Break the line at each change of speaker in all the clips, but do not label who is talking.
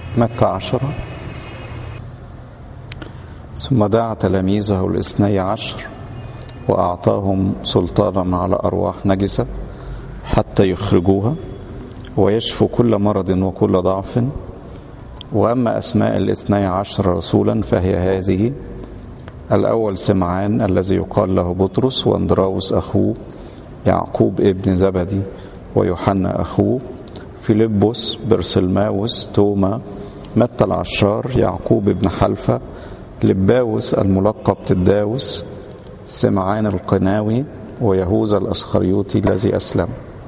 متى عشرة ثم دعا تلاميذه الاثني عشر وأعطاهم سلطانا على أرواح نجسة حتى يخرجوها ويشفوا كل مرض وكل ضعف وأما أسماء الاثني عشر رسولا فهي هذه الأول سمعان الذي يقال له بطرس واندراوس أخوه يعقوب ابن زبدي ويوحنا أخوه فيلبس برسلماوس توما متى العشار يعقوب ابن حلفة لباوس الملقب تداوس سمعان القناوي ويهوذا الأسخريوطي الذي أسلم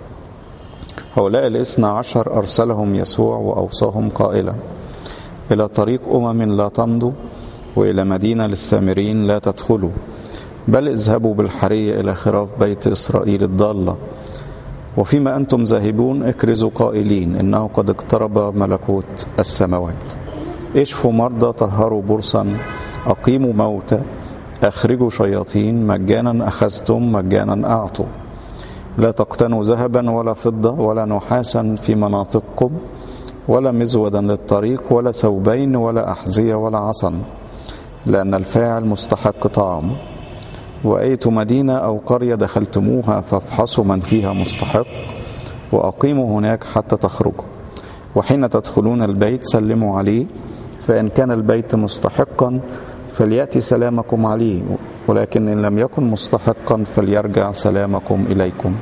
هؤلاء الاثنى عشر أرسلهم يسوع وأوصاهم قائلا إلى طريق أمم لا تمضوا وإلى مدينة للسامرين لا تدخلوا بل اذهبوا بالحرية إلى خراف بيت إسرائيل الضالة وفيما أنتم ذاهبون اكرزوا قائلين إنه قد اقترب ملكوت السماوات اشفوا مرضى طهروا برصا أقيموا موتى أخرجوا شياطين مجانا أخذتم مجانا أعطوا لا تقتنوا ذهبا ولا فضة ولا نحاسا في مناطقكم ولا مزودا للطريق ولا ثوبين ولا أحذية ولا عصا لأن الفاعل مستحق طعام وأية مدينة أو قرية دخلتموها فافحصوا من فيها مستحق وأقيموا هناك حتى تخرجوا وحين تدخلون البيت سلموا عليه فإن كان البيت مستحقا فليأتي سلامكم عليه ولكن إن لم يكن مستحقا فليرجع سلامكم إليكم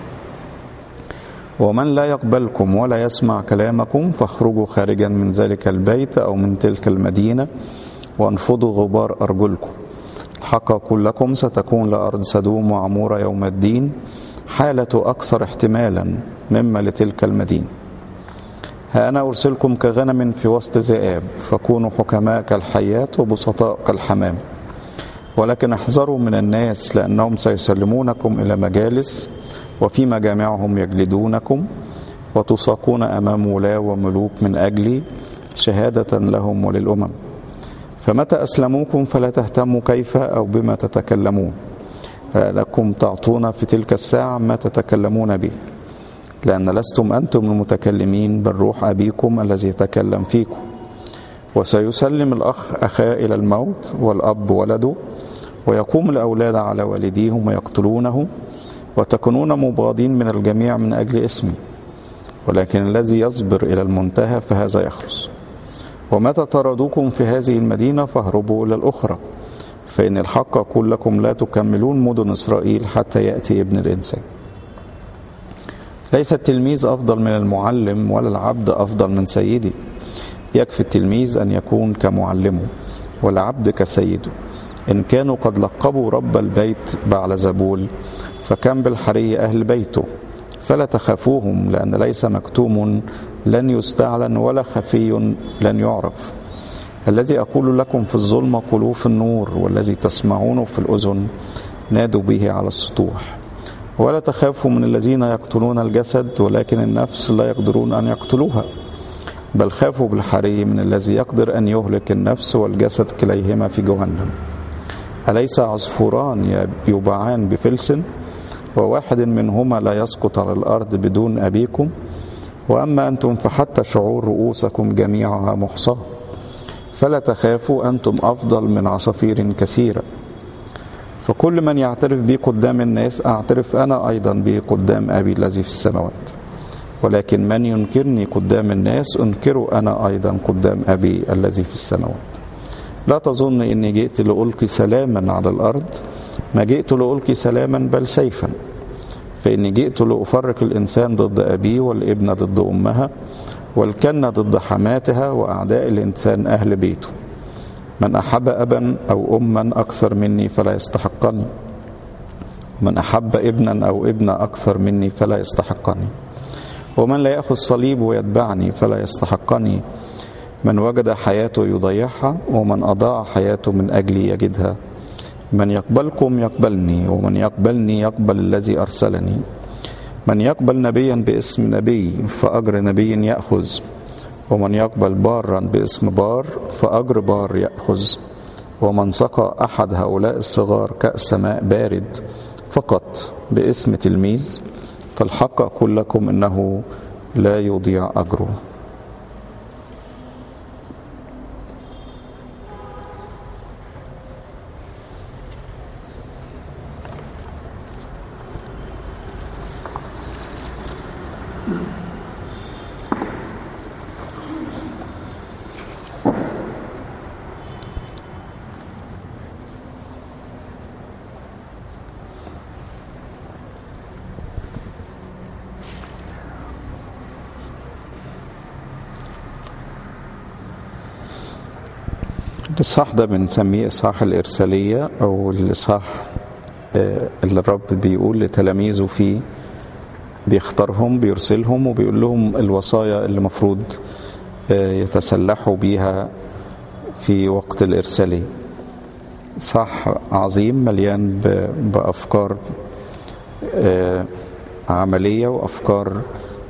ومن لا يقبلكم ولا يسمع كلامكم فاخرجوا خارجا من ذلك البيت أو من تلك المدينة وانفضوا غبار أرجلكم حق أقول لكم ستكون لأرض سدوم وعمورة يوم الدين حالة أكثر احتمالا مما لتلك المدينة ها أنا أرسلكم كغنم في وسط ذئاب فكونوا حكماء كالحيات وبسطاء كالحمام ولكن احذروا من الناس لأنهم سيسلمونكم إلى مجالس وفي مجامعهم يجلدونكم وتساقون أمام ولاة وملوك من أجلي شهادة لهم وللأمم فمتى أسلموكم فلا تهتموا كيف أو بما تتكلمون لكم تعطون في تلك الساعة ما تتكلمون به لأن لستم أنتم المتكلمين بل روح أبيكم الذي يتكلم فيكم وسيسلم الأخ أخاه إلى الموت والأب ولده ويقوم الأولاد على والديهم ويقتلونه وتكونون مبغضين من الجميع من أجل اسمي ولكن الذي يصبر إلى المنتهى فهذا يخلص ومتى طردوكم في هذه المدينة فاهربوا إلى الأخرى فإن الحق أقول لكم لا تكملون مدن إسرائيل حتى يأتي ابن الإنسان ليس التلميذ أفضل من المعلم ولا العبد أفضل من سيدي يكفي التلميذ أن يكون كمعلمه والعبد كسيده إن كانوا قد لقبوا رب البيت بعل زبول فكم بالحري أهل بيته فلا تخافوهم لأن ليس مكتوم لن يستعلن ولا خفي لن يعرف الذي أقول لكم في الظلمة قولوه في النور والذي تسمعونه في الأذن نادوا به على السطوح ولا تخافوا من الذين يقتلون الجسد ولكن النفس لا يقدرون أن يقتلوها بل خافوا بالحري من الذي يقدر أن يهلك النفس والجسد كليهما في جهنم أليس عصفوران يباعان بفلس وواحد منهما لا يسقط على الأرض بدون أبيكم وأما أنتم فحتى شعور رؤوسكم جميعها محصاة فلا تخافوا أنتم أفضل من عصافير كثيرة فكل من يعترف بي قدام الناس أعترف أنا أيضا به قدام أبي الذي في السماوات ولكن من ينكرني قدام الناس أنكره أنا أيضا قدام أبي الذي في السماوات لا تظن إني جئت لألقي سلاما على الأرض ما جئت لألقي سلاما بل سيفا فإني جئت لأفرق الإنسان ضد أبيه والابن ضد أمها والكنة ضد حماتها وأعداء الإنسان أهل بيته من أحب أبا أو أما أكثر مني فلا يستحقني من أحب ابنا أو ابنة أكثر مني فلا يستحقني ومن لا يأخذ صليب ويتبعني فلا يستحقني من وجد حياته يضيعها ومن أضاع حياته من أجلي يجدها من يقبلكم يقبلني ومن يقبلني يقبل الذي أرسلني من يقبل نبيا باسم نبي فأجر نبي يأخذ ومن يقبل بارا باسم بار فأجر بار يأخذ ومن سقى أحد هؤلاء الصغار كأس ماء بارد فقط باسم تلميذ فالحق أقول لكم إنه لا يضيع أجره الإصحاح ده بنسميه إصحاح الإرسالية أو الإصحاح اللي الرب بيقول لتلاميذه فيه بيختارهم بيرسلهم وبيقول لهم الوصايا اللي المفروض يتسلحوا بيها في وقت الإرسالية صح عظيم مليان بأفكار عملية وأفكار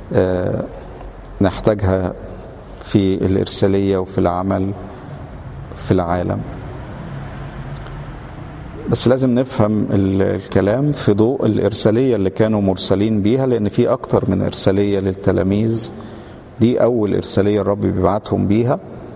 نحتاجها في الإرسالية وفي العمل في العالم بس لازم نفهم الكلام في ضوء الإرسالية اللي كانوا مرسلين بيها لأن في أكتر من إرسالية للتلاميذ دي أول إرسالية الرب بيبعتهم بيها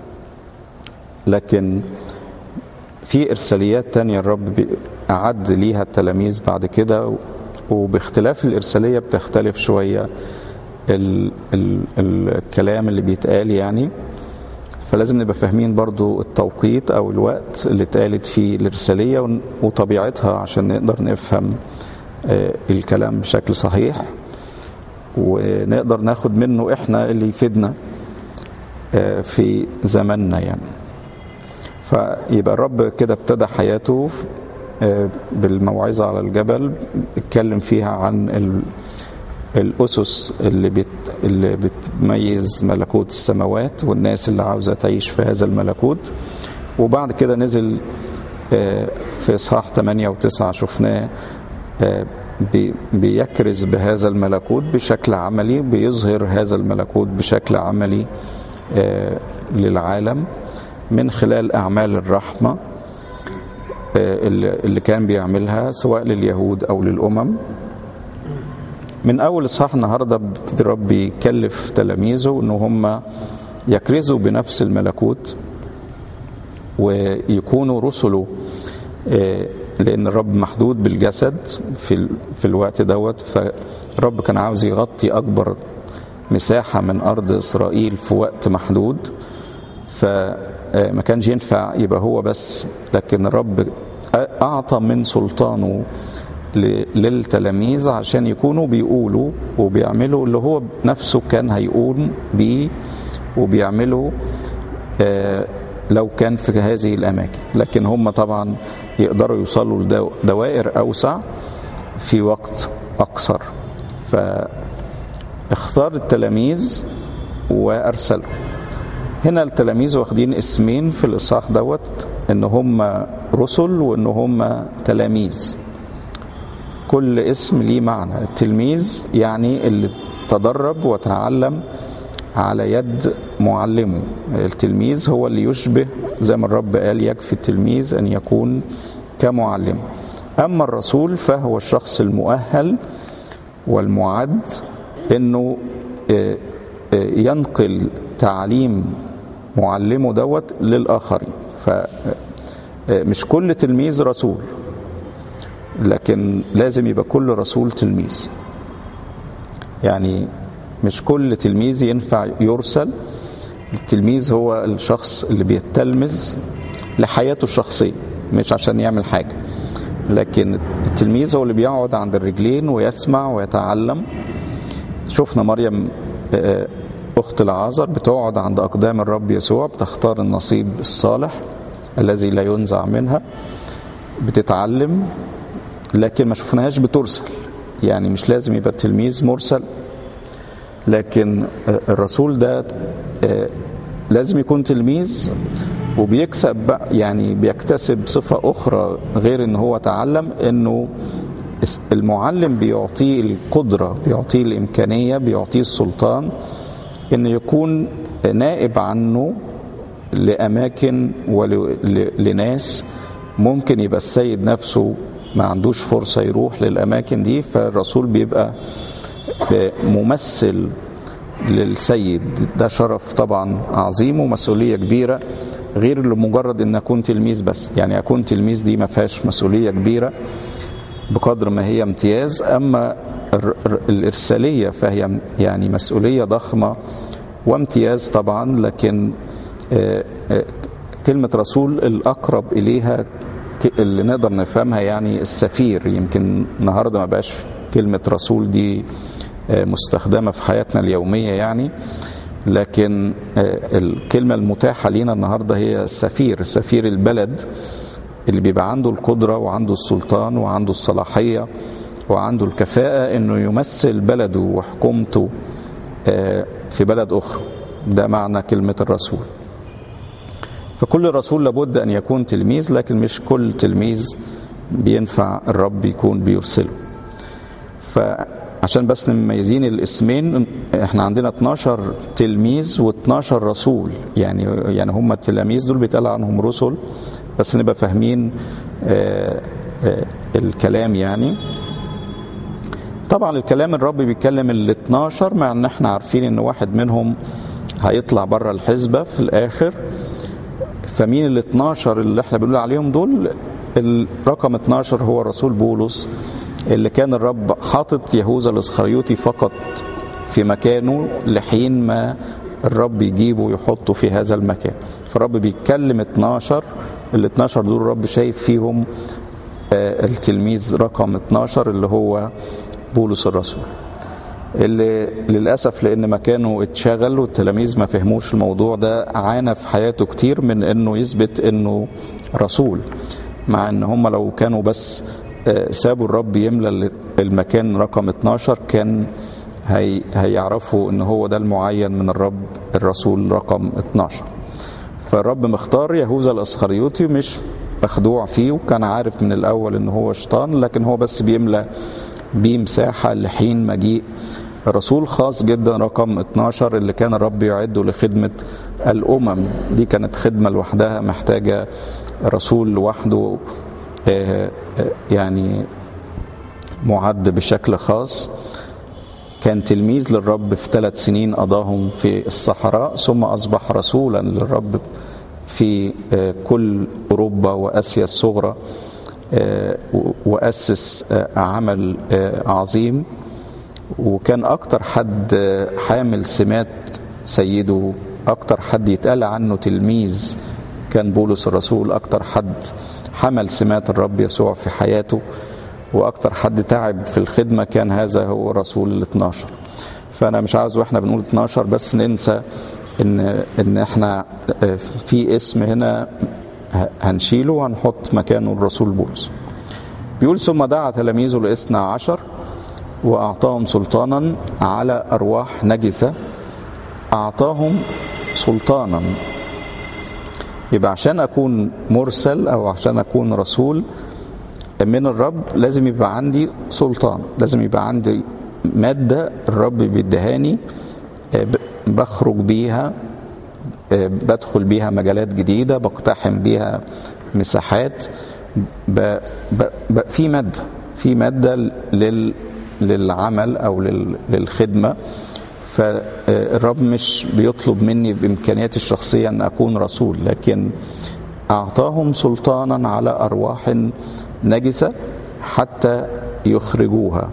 لكن في إرساليات تانية الرب أعد ليها التلاميذ بعد كده وباختلاف الإرسالية بتختلف شوية ال ال الكلام اللي بيتقال يعني فلازم نبقى فاهمين برضو التوقيت أو الوقت اللي اتقالت فيه الإرسالية وطبيعتها عشان نقدر نفهم الكلام بشكل صحيح ونقدر ناخد منه احنا اللي يفيدنا في زماننا يعني فيبقى الرب كده ابتدى حياته بالموعظة على الجبل اتكلم فيها عن الأسس اللي بت اللي بتميز ملكوت السماوات والناس اللي عاوزة تعيش في هذا الملكوت وبعد كده نزل في إصحاح 8 و9 شفناه بيكرز بهذا الملكوت بشكل عملي بيظهر هذا الملكوت بشكل عملي للعالم من خلال أعمال الرحمة اللي كان بيعملها سواء لليهود أو للأمم من أول إصحاح النهاردة بيبتدي الرب يكلف تلاميذه إن هم يكرزوا بنفس الملكوت ويكونوا رسله لأن الرب محدود بالجسد في في الوقت دوت فالرب كان عاوز يغطي أكبر مساحة من أرض إسرائيل في وقت محدود فما كانش ينفع يبقى هو بس لكن الرب أعطى من سلطانه للتلاميذ عشان يكونوا بيقولوا وبيعملوا اللي هو نفسه كان هيقول بيه وبيعملوا لو كان في هذه الأماكن لكن هم طبعا يقدروا يوصلوا لدوائر أوسع في وقت أقصر فاختار التلاميذ وأرسلهم هنا التلاميذ واخدين اسمين في الإصحاح دوت إن هم رسل وإن هم تلاميذ كل اسم ليه معنى التلميذ يعني اللي تدرب وتعلم على يد معلمه التلميذ هو اللي يشبه زي ما الرب قال يكفي التلميذ أن يكون كمعلم أما الرسول فهو الشخص المؤهل والمعد أنه ينقل تعليم معلمه دوت للآخرين فمش كل تلميذ رسول لكن لازم يبقى كل رسول تلميذ يعني مش كل تلميذ ينفع يرسل التلميذ هو الشخص اللي بيتلمذ لحياته الشخصية مش عشان يعمل حاجة لكن التلميذ هو اللي بيقعد عند الرجلين ويسمع ويتعلم شفنا مريم أخت العازر بتقعد عند أقدام الرب يسوع بتختار النصيب الصالح الذي لا ينزع منها بتتعلم لكن ما شفناهاش بترسل يعني مش لازم يبقى التلميذ مرسل لكن الرسول ده لازم يكون تلميذ وبيكسب بقى يعني بيكتسب صفة أخرى غير إن هو تعلم إنه المعلم بيعطيه القدرة بيعطيه الإمكانية بيعطيه السلطان إنه يكون نائب عنه لأماكن ولناس ممكن يبقى السيد نفسه ما عندوش فرصة يروح للأماكن دي فالرسول بيبقى ممثل للسيد ده شرف طبعا عظيم ومسؤولية كبيرة غير لمجرد ان اكون تلميذ بس يعني اكون تلميذ دي ما فيهاش مسؤولية كبيرة بقدر ما هي امتياز اما الارسالية فهي يعني مسؤولية ضخمة وامتياز طبعا لكن كلمة رسول الأقرب إليها اللي نقدر نفهمها يعني السفير يمكن النهارده ما بقاش كلمة رسول دي مستخدمة في حياتنا اليومية يعني لكن الكلمة المتاحة لينا النهاردة هي السفير سفير البلد اللي بيبقى عنده القدرة وعنده السلطان وعنده الصلاحية وعنده الكفاءة انه يمثل بلده وحكومته في بلد اخرى ده معنى كلمة الرسول فكل رسول لابد ان يكون تلميذ لكن مش كل تلميذ بينفع الرب يكون بيرسله فعشان بس مميزين الاسمين احنا عندنا 12 تلميذ و12 رسول يعني يعني هم التلاميذ دول بيتقال عنهم رسل بس نبقى فاهمين آآ آآ الكلام يعني طبعا الكلام الرب بيتكلم ال 12 مع ان احنا عارفين ان واحد منهم هيطلع بره الحسبه في الاخر فمين ال 12 اللي احنا بنقول عليهم دول الرقم 12 هو الرسول بولس اللي كان الرب حاطط يهوذا الاسخريوطي فقط في مكانه لحين ما الرب يجيبه ويحطه في هذا المكان فالرب بيتكلم 12 ال 12 دول الرب شايف فيهم التلميذ رقم 12 اللي هو بولس الرسول اللي للاسف لان مكانه اتشغل والتلاميذ ما فهموش الموضوع ده عانى في حياته كتير من انه يثبت انه رسول مع ان هم لو كانوا بس سابوا الرب يملى المكان رقم 12 كان هي هيعرفوا ان هو ده المعين من الرب الرسول رقم 12 فالرب مختار يهوذا الاسخريوطي مش مخدوع فيه وكان عارف من الاول ان هو شيطان لكن هو بس بيملى بيه مساحه لحين مجيء رسول خاص جدا رقم 12 اللي كان الرب يعده لخدمه الامم دي كانت خدمه لوحدها محتاجه رسول لوحده يعني معد بشكل خاص كان تلميذ للرب في ثلاث سنين قضاهم في الصحراء ثم أصبح رسولا للرب في كل أوروبا وآسيا الصغرى وأسس عمل عظيم وكان أكتر حد حامل سمات سيده أكتر حد يتقال عنه تلميذ كان بولس الرسول أكتر حد حمل سمات الرب يسوع في حياته واكتر حد تعب في الخدمه كان هذا هو رسول ال 12 فانا مش عاوز واحنا بنقول 12 بس ننسى ان ان احنا في اسم هنا هنشيله وهنحط مكانه الرسول بولس بيقول ثم دعا تلاميذه الاثنى عشر واعطاهم سلطانا على ارواح نجسه اعطاهم سلطانا يبقى عشان اكون مرسل او عشان اكون رسول من الرب لازم يبقى عندي سلطان لازم يبقى عندي مادة الرب بيدهاني بخرج بيها بدخل بيها مجالات جديدة بقتحم بيها مساحات ب ب ب في مادة في مادة لل للعمل أو لل للخدمة فالرب مش بيطلب مني بإمكانياتي الشخصية أن أكون رسول لكن أعطاهم سلطانا على أرواح نجسة حتى يخرجوها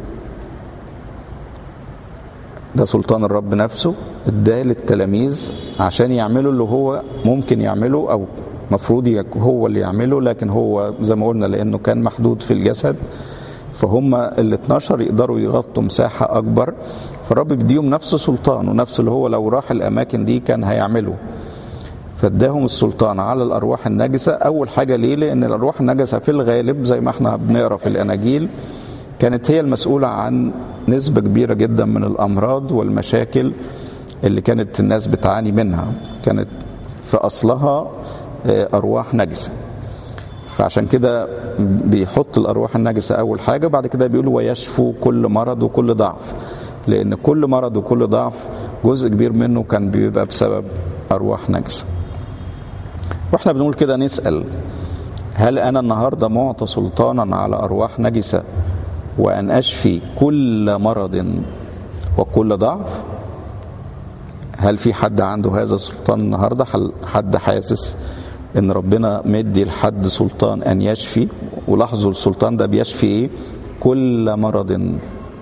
ده سلطان الرب نفسه اداه للتلاميذ عشان يعملوا اللي هو ممكن يعمله او مفروض هو اللي يعمله لكن هو زي ما قلنا لانه كان محدود في الجسد فهم ال 12 يقدروا يغطوا مساحه اكبر فالرب بيديهم نفس سلطان ونفس اللي هو لو راح الاماكن دي كان هيعمله فاداهم السلطان على الارواح النجسه اول حاجه ليه لان الارواح النجسه في الغالب زي ما احنا بنقرا في الاناجيل كانت هي المسؤوله عن نسبه كبيره جدا من الامراض والمشاكل اللي كانت الناس بتعاني منها كانت في اصلها ارواح نجسه فعشان كده بيحط الارواح النجسه اول حاجه بعد كده بيقول ويشفوا كل مرض وكل ضعف لان كل مرض وكل ضعف جزء كبير منه كان بيبقى بسبب ارواح نجسه واحنا بنقول كده نسال هل انا النهارده معطى سلطانا على ارواح نجسه وان اشفي كل مرض وكل ضعف هل في حد عنده هذا السلطان النهارده حد حاسس ان ربنا مدي لحد سلطان ان يشفي ولاحظوا السلطان ده بيشفي ايه كل مرض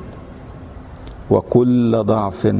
وكل ضعف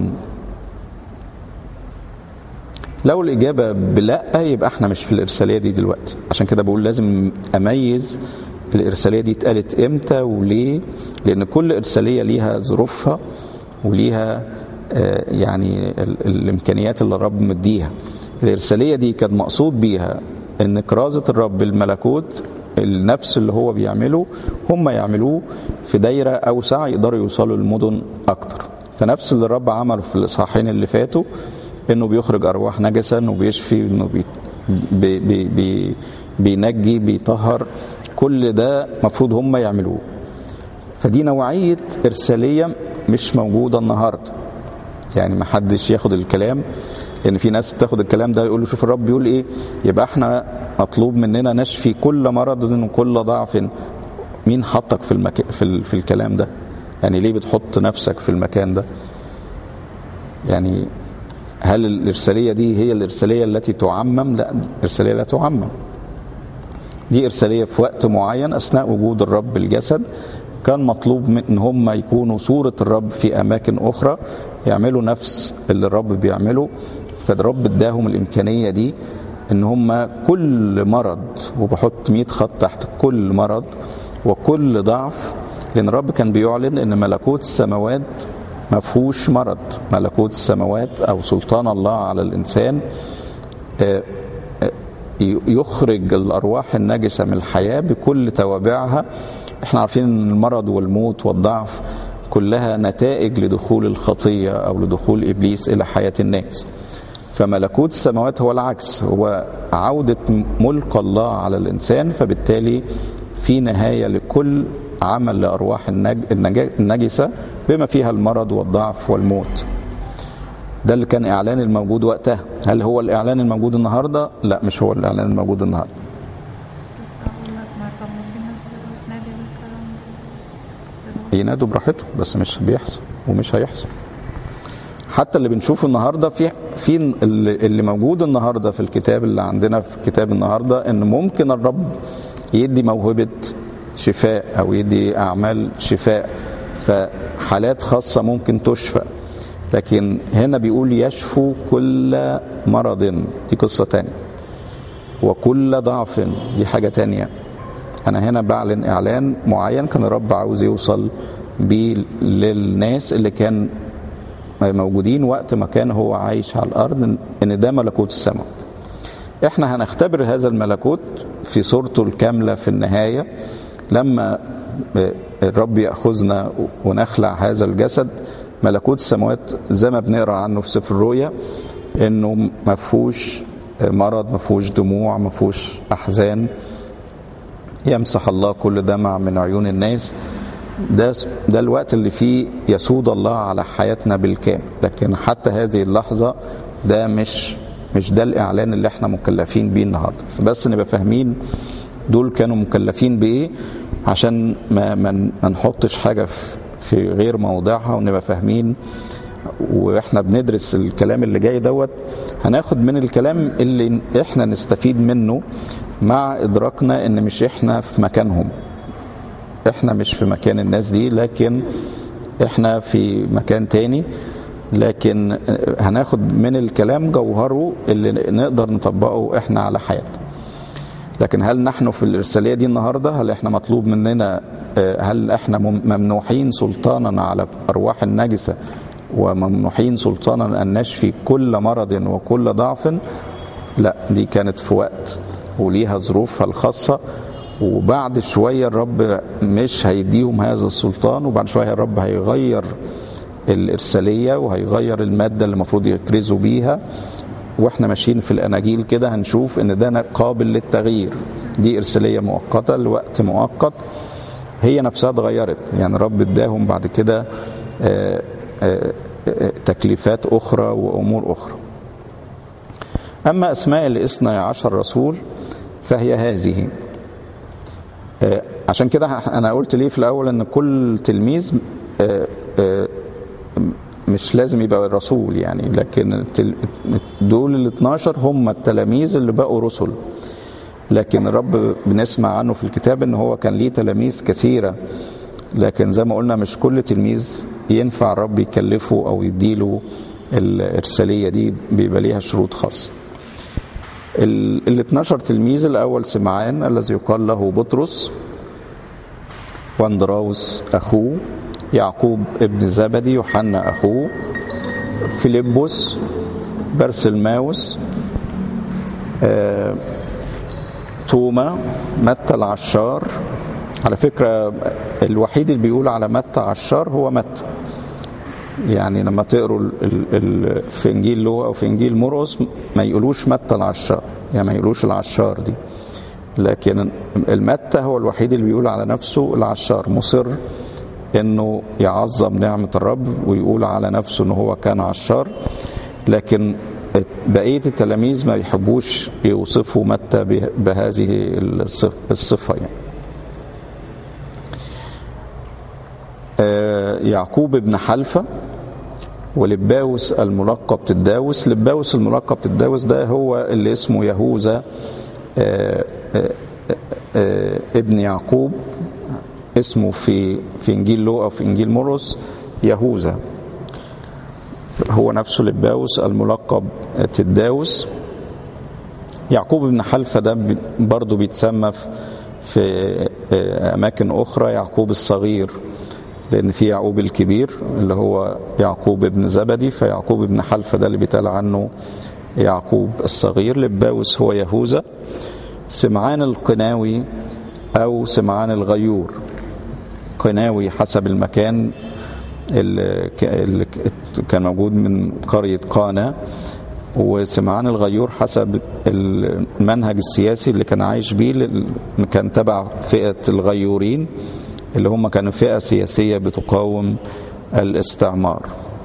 لو الإجابة بلا يبقى احنا مش في الإرسالية دي دلوقتي عشان كده بقول لازم أميز الإرسالية دي اتقالت إمتى وليه لأن كل إرسالية ليها ظروفها وليها يعني الامكانيات اللي الرب مديها الارساليه دي كان مقصود بيها ان كرازه الرب الملكوت النفس اللي هو بيعمله هم يعملوه في دايره اوسع يقدروا يوصلوا للمدن اكتر فنفس اللي الرب عمله في الاصحاحين اللي فاتوا انه بيخرج ارواح نجسه انه بيشفي انه بي بي بي بي بينجي بيطهر كل ده مفروض هم يعملوه فدي نوعيه ارساليه مش موجوده النهارده يعني ما حدش ياخد الكلام لان في ناس بتاخد الكلام ده يقول له شوف الرب بيقول ايه يبقى احنا مطلوب مننا نشفي كل مرض وكل ضعف مين حطك في المك... في, ال... في الكلام ده يعني ليه بتحط نفسك في المكان ده يعني هل الإرسالية دي هي الإرسالية التي تعمم لا الإرسالية لا تعمم دي إرسالية في وقت معين أثناء وجود الرب الجسد كان مطلوب من ان هم يكونوا صورة الرب في أماكن أخرى يعملوا نفس اللي الرب بيعمله فالرب اداهم الإمكانية دي ان هم كل مرض وبحط 100 خط تحت كل مرض وكل ضعف لان الرب كان بيعلن ان ملكوت السماوات ما فيهوش مرض ملكوت السماوات او سلطان الله على الانسان يخرج الارواح النجسه من الحياه بكل توابعها احنا عارفين ان المرض والموت والضعف كلها نتائج لدخول الخطيه او لدخول ابليس الى حياه الناس فملكوت السماوات هو العكس هو عودة ملك الله على الإنسان فبالتالي في نهاية لكل عمل لأرواح النجسة بما فيها المرض والضعف والموت ده اللي كان إعلان الموجود وقتها هل هو الإعلان الموجود النهاردة؟ لا مش هو الإعلان الموجود النهاردة ينادوا براحته بس مش بيحصل ومش هيحصل حتى اللي بنشوفه النهارده في في اللي موجود النهارده في الكتاب اللي عندنا في كتاب النهارده ان ممكن الرب يدي موهبه شفاء او يدي اعمال شفاء فحالات خاصه ممكن تشفى لكن هنا بيقول يشفو كل مرض دي قصه تانية وكل ضعف دي حاجه تانية انا هنا بعلن اعلان معين كان الرب عاوز يوصل بيه للناس اللي كان موجودين وقت ما كان هو عايش على الارض ان ده ملكوت السماء احنا هنختبر هذا الملكوت في صورته الكامله في النهايه لما الرب ياخذنا ونخلع هذا الجسد ملكوت السماوات زي ما بنقرا عنه في سفر الرؤيا انه ما فيهوش مرض ما فيهوش دموع ما فيهوش احزان يمسح الله كل دمع من عيون الناس ده ده الوقت اللي فيه يسود الله على حياتنا بالكامل لكن حتى هذه اللحظه ده مش مش ده الاعلان اللي احنا مكلفين بيه النهارده فبس نبقى فاهمين دول كانوا مكلفين بايه عشان ما ما, ما نحطش حاجه في غير موضعها ونبقى فاهمين واحنا بندرس الكلام اللي جاي دوت هناخد من الكلام اللي احنا نستفيد منه مع ادراكنا ان مش احنا في مكانهم احنا مش في مكان الناس دي لكن احنا في مكان تاني لكن هناخد من الكلام جوهره اللي نقدر نطبقه احنا على حياتنا لكن هل نحن في الإرسالية دي النهاردة هل احنا مطلوب مننا هل احنا ممنوحين سلطانا على أرواح النجسة وممنوحين سلطانا أن نشفي كل مرض وكل ضعف لا دي كانت في وقت وليها ظروفها الخاصة وبعد شوية الرب مش هيديهم هذا السلطان وبعد شوية الرب هيغير الإرسالية وهيغير المادة اللي المفروض يكرزوا بيها واحنا ماشيين في الأناجيل كده هنشوف إن ده قابل للتغيير دي إرسالية مؤقتة لوقت مؤقت هي نفسها اتغيرت يعني الرب اداهم بعد كده تكليفات أخرى وأمور أخرى أما أسماء الاثنى عشر رسول فهي هذه عشان كده انا قلت ليه في الاول ان كل تلميذ مش لازم يبقى رسول يعني لكن دول ال 12 هم التلاميذ اللي بقوا رسل لكن الرب بنسمع عنه في الكتاب ان هو كان ليه تلاميذ كثيره لكن زي ما قلنا مش كل تلميذ ينفع الرب يكلفه او يديله الارساليه دي بيبقى ليها شروط خاصه ال 12 تلميذ الاول سمعان الذي يقال له بطرس واندراوس اخوه يعقوب ابن زبدي يوحنا اخوه فيليبوس برسلماوس آه، توما متى العشار على فكرة الوحيد اللي بيقول على متى عشار هو متى يعني لما تقروا ال- ال- ال- في انجيل لوقا او في انجيل مرقس ما يقولوش متى العشار يعني ما يقولوش العشار دي لكن المتى هو الوحيد اللي بيقول على نفسه العشار مصر انه يعظم نعمة الرب ويقول على نفسه انه هو كان عشار لكن بقية التلاميذ ما يحبوش يوصفوا متى به- بهذه الصف- الصفة يعني آه، يعقوب بن حلفة ولباوس الملقب تداوس لباوس الملقب تداوس ده هو اللي اسمه يهوذا آه، آه، آه، ابن يعقوب اسمه في في انجيل لوقا وفي انجيل مرقس يهوذا هو نفسه لباوس الملقب تداوس يعقوب بن حلفة ده بي- برضه بيتسمى في- في آه، أماكن أخرى يعقوب الصغير لأن في يعقوب الكبير اللي هو يعقوب ابن زبدي فيعقوب بن حلفة ده اللي بيتقال عنه يعقوب الصغير لباوس هو يهوذا سمعان القناوي أو سمعان الغيور قناوي حسب المكان اللي ك- اللي ك- كان موجود من قرية قانا وسمعان الغيور حسب المنهج السياسي اللي كان عايش بيه لل- كان تبع فئة الغيورين اللي هم كانوا فئة سياسية بتقاوم الاستعمار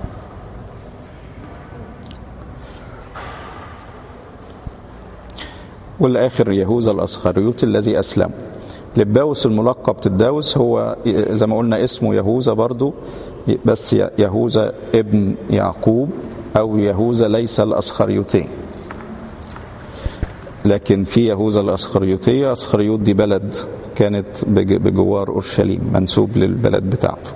والآخر يهوذا الأسخريوطي الذي أسلم لباوس الملقب تداوس هو زي ما قلنا اسمه يهوذا برضو بس يهوذا ابن يعقوب أو يهوذا ليس الأسخريوطي لكن في يهوذا الأسخريوطية أسخريوط دي بلد كانت بج- بجوار أورشليم منسوب للبلد بتاعته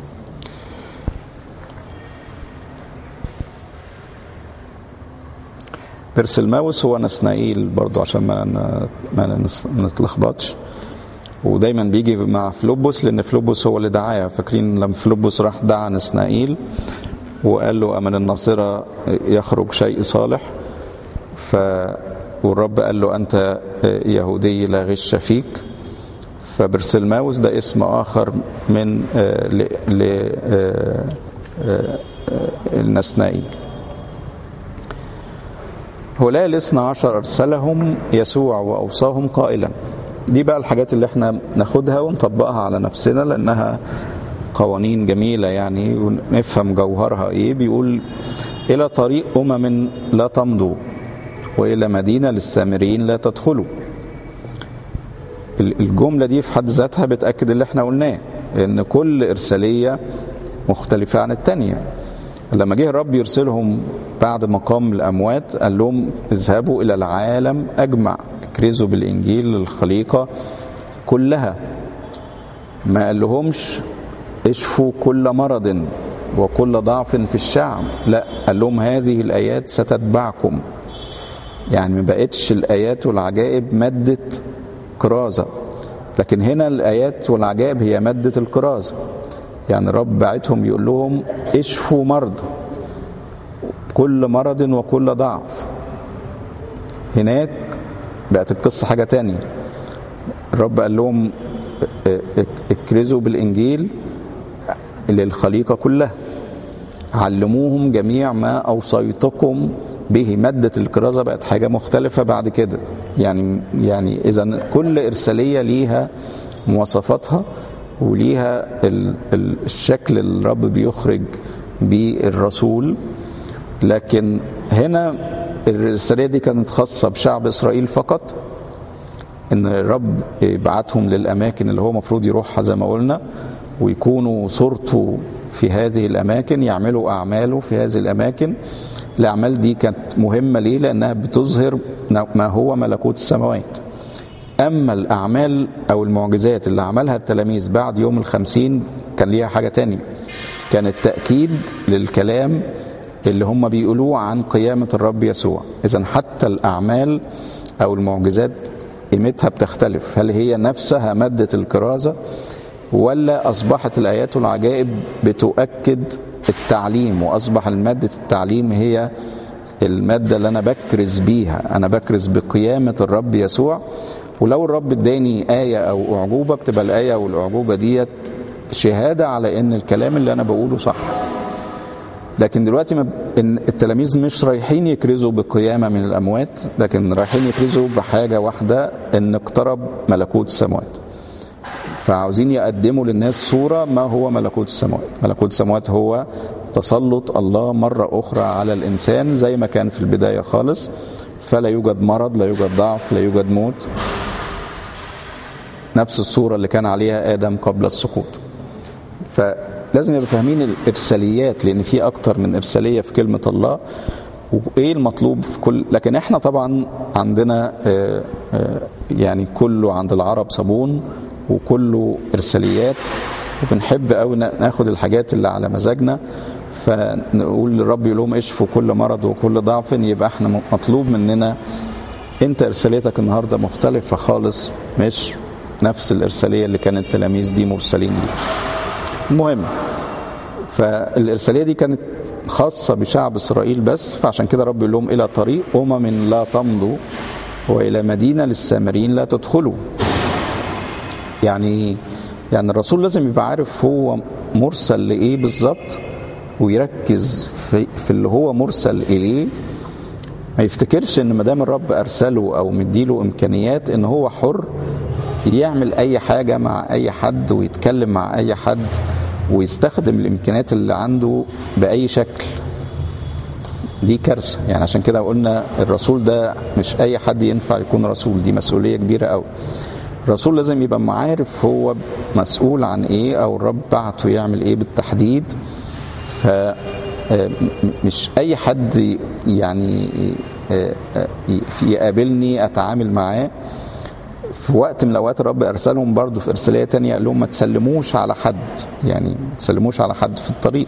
بيرسلماوس هو نسنائيل برضو عشان ما ن- ما نس- نتلخبطش ودايما بيجي مع فلوبوس لان فلوبوس هو اللي دعاه فاكرين لما فلوبوس راح دعا نسنائيل وقال له امن الناصره يخرج شيء صالح ف والرب قال له انت يهودي لا غش فيك فبرسلماوس ده اسم اخر من آه، ل ل آه، آه، آه، النسنائيل هؤلاء الاثنى عشر أرسلهم يسوع وأوصاهم قائلا دي بقى الحاجات اللي احنا ناخدها ونطبقها على نفسنا لأنها قوانين جميلة يعني ونفهم جوهرها ايه بيقول إلى طريق أمم لا تمضوا وإلى مدينة للسامريين لا تدخلوا ال- الجملة دي في حد ذاتها بتأكد اللي احنا قلناه ان كل إرسالية مختلفة عن التانية لما جه الرب يرسلهم بعد مقام الأموات قال لهم اذهبوا إلى العالم أجمع اكرزوا بالإنجيل للخليقة كلها ما قال لهمش اشفوا كل مرض وكل ضعف في الشعب لا قال لهم هذه الآيات ستتبعكم يعني ما بقتش الآيات والعجائب مادة كرازة لكن هنا الآيات والعجائب هي مادة الكرازة يعني الرب بعتهم يقول لهم اشفوا مرضى كل مرض وكل ضعف هناك بقت القصة حاجة تانية الرب قال لهم اكرزوا بالإنجيل للخليقة كلها علموهم جميع ما أوصيتكم به مادة الكرازة بقت حاجة مختلفة بعد كده يعني يعني إذا كل إرسالية ليها مواصفاتها وليها ال- ال- الشكل اللي الرب بيخرج بيه الرسول لكن هنا الرسالية دي كانت خاصة بشعب إسرائيل فقط ان الرب يبعتهم للاماكن اللي هو المفروض يروحها زي ما قلنا ويكونوا صورته في هذه الاماكن يعملوا اعماله في هذه الاماكن الاعمال دي كانت مهمه ليه لانها بتظهر ما هو ملكوت السماوات اما الاعمال او المعجزات اللي عملها التلاميذ بعد يوم الخمسين كان ليها حاجه تانية كانت تاكيد للكلام اللي هم بيقولوه عن قيامه الرب يسوع اذا حتى الاعمال او المعجزات قيمتها بتختلف هل هي نفسها مادة الكرازة ولا أصبحت الآيات والعجائب بتؤكد التعليم واصبح ماده التعليم هي الماده اللي انا بكرز بيها انا بكرز بقيامه الرب يسوع ولو الرب اداني ايه او اعجوبه بتبقى الايه او الاعجوبه ديت شهاده على ان الكلام اللي انا بقوله صح لكن دلوقتي ما إن التلاميذ مش رايحين يكرزوا بقيامة من الأموات لكن رايحين يكرزوا بحاجة واحدة إن اقترب ملكوت السماوات فعاوزين يقدموا للناس صورة ما هو ملكوت السماوات ملكوت السماوات هو تسلط الله مرة أخرى على الإنسان زي ما كان في البداية خالص فلا يوجد مرض لا يوجد ضعف لا يوجد موت نفس الصورة اللي كان عليها آدم قبل السقوط فلازم يبقى فاهمين الإرساليات لأن في أكتر من إرسالية في كلمة الله وإيه المطلوب في كل لكن إحنا طبعا عندنا آه، آه، يعني كله عند العرب صابون وكله إرساليات وبنحب قوي ناخد الحاجات اللي على مزاجنا فنقول للرب يقول لهم اشفوا كل مرض وكل ضعف يبقى احنا مطلوب مننا انت ارساليتك النهارده مختلفه خالص مش نفس الارساليه اللي كان التلاميذ دي مرسلين ليها. المهم فالارساليه دي كانت خاصه بشعب اسرائيل بس فعشان كده رب يقول لهم الى طريق امم لا تمضوا والى مدينه للسامريين لا تدخلوا. يعني يعني الرسول لازم يبقى عارف هو مرسل لايه بالظبط ويركز في, في اللي هو مرسل اليه ما يفتكرش ان ما دام الرب ارسله او مديله امكانيات ان هو حر يعمل اي حاجه مع اي حد ويتكلم مع اي حد ويستخدم الامكانيات اللي عنده باي شكل دي كارثه يعني عشان كده قلنا الرسول ده مش اي حد ينفع يكون رسول دي مسؤوليه كبيره قوي الرسول لازم يبقى عارف هو مسؤول عن ايه او الرب بعته يعمل ايه بالتحديد ف مش اي حد يعني يقابلني اتعامل معاه في وقت من الاوقات الرب ارسلهم برضه في ارساليه تانية قال لهم ما تسلموش على حد يعني ما تسلموش على حد في الطريق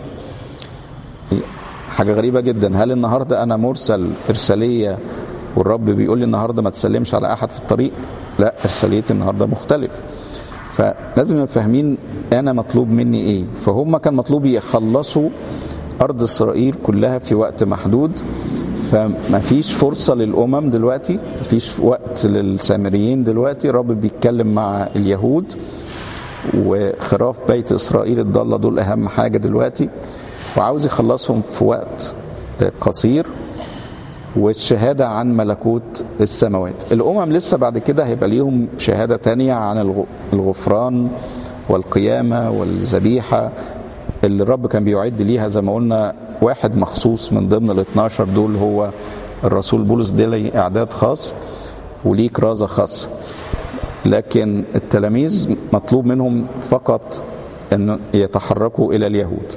حاجه غريبه جدا هل النهارده انا مرسل ارساليه والرب بيقول لي النهارده ما تسلمش على احد في الطريق لا ارساليتي النهارده مختلف فلازم نبقى فاهمين انا مطلوب مني ايه فهم كان مطلوب يخلصوا ارض اسرائيل كلها في وقت محدود فما فيش فرصه للامم دلوقتي ما فيش وقت للسامريين دلوقتي الرب بيتكلم مع اليهود وخراف بيت اسرائيل الضاله دول اهم حاجه دلوقتي وعاوز يخلصهم في وقت قصير والشهادة عن ملكوت السماوات الأمم لسه بعد كده هيبقى ليهم شهادة تانية عن الغفران والقيامة والذبيحة اللي الرب كان بيعد ليها زي ما قلنا واحد مخصوص من ضمن ال 12 دول هو الرسول بولس ده ليه إعداد خاص وليه كرازة خاصة لكن التلاميذ مطلوب منهم فقط أن يتحركوا إلى اليهود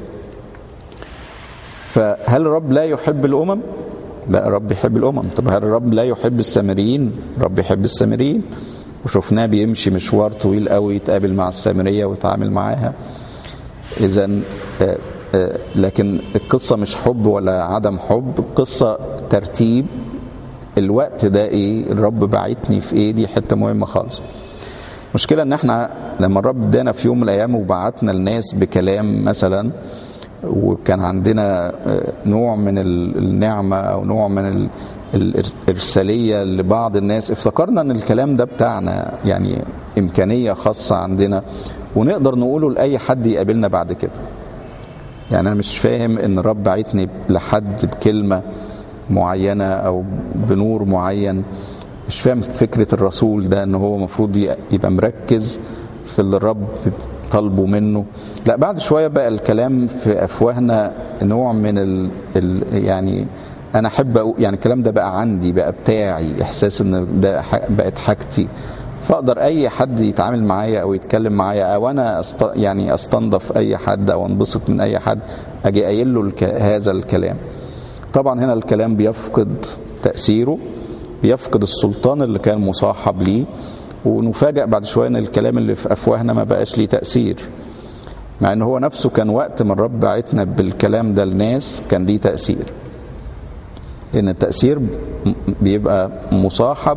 فهل الرب لا يحب الأمم؟ لا الرب يحب الامم طب هل الرب لا يحب السامريين الرب يحب السامريين وشفناه بيمشي مشوار طويل قوي يتقابل مع السامريه ويتعامل معاها اذا لكن القصه مش حب ولا عدم حب القصه ترتيب الوقت ده ايه الرب بعتني في ايه دي حته مهمه خالص المشكله ان احنا لما الرب ادانا في يوم من الايام وبعتنا الناس بكلام مثلا وكان عندنا نوع من النعمة أو نوع من الإرسالية لبعض الناس افتكرنا أن الكلام ده بتاعنا يعني إمكانية خاصة عندنا ونقدر نقوله لأي حد يقابلنا بعد كده يعني أنا مش فاهم أن الرب بعتني لحد بكلمة معينة أو بنور معين مش فاهم فكرة الرسول ده أن هو مفروض يبقى مركز في اللي الرب طلبوا منه لا بعد شويه بقى الكلام في افواهنا نوع من ال ال يعني انا احب يعني الكلام ده بقى عندي بقى بتاعي احساس ان ده بقت حاجتي فاقدر اي حد يتعامل معايا او يتكلم معايا او انا أست يعني استنضف اي حد او انبسط من اي حد اجي قايل له الك هذا الكلام طبعا هنا الكلام بيفقد تاثيره بيفقد السلطان اللي كان مصاحب ليه ونفاجأ بعد شوية ان الكلام اللي في افواهنا ما بقاش ليه تأثير مع ان هو نفسه كان وقت ما الرب بعتنا بالكلام ده لناس كان ليه تأثير لان التأثير بيبقى مصاحب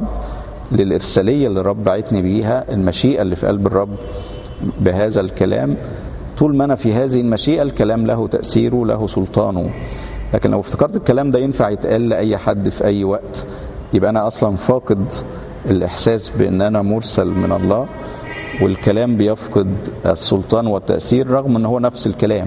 للإرسالية اللي الرب بعتني بيها المشيئة اللي في قلب الرب بهذا الكلام طول ما انا في هذه المشيئه الكلام له تاثيره له سلطانه لكن لو افتكرت الكلام ده ينفع يتقال لاي حد في اي وقت يبقى انا اصلا فاقد الاحساس بان انا مرسل من الله والكلام بيفقد السلطان والتاثير رغم ان هو نفس الكلام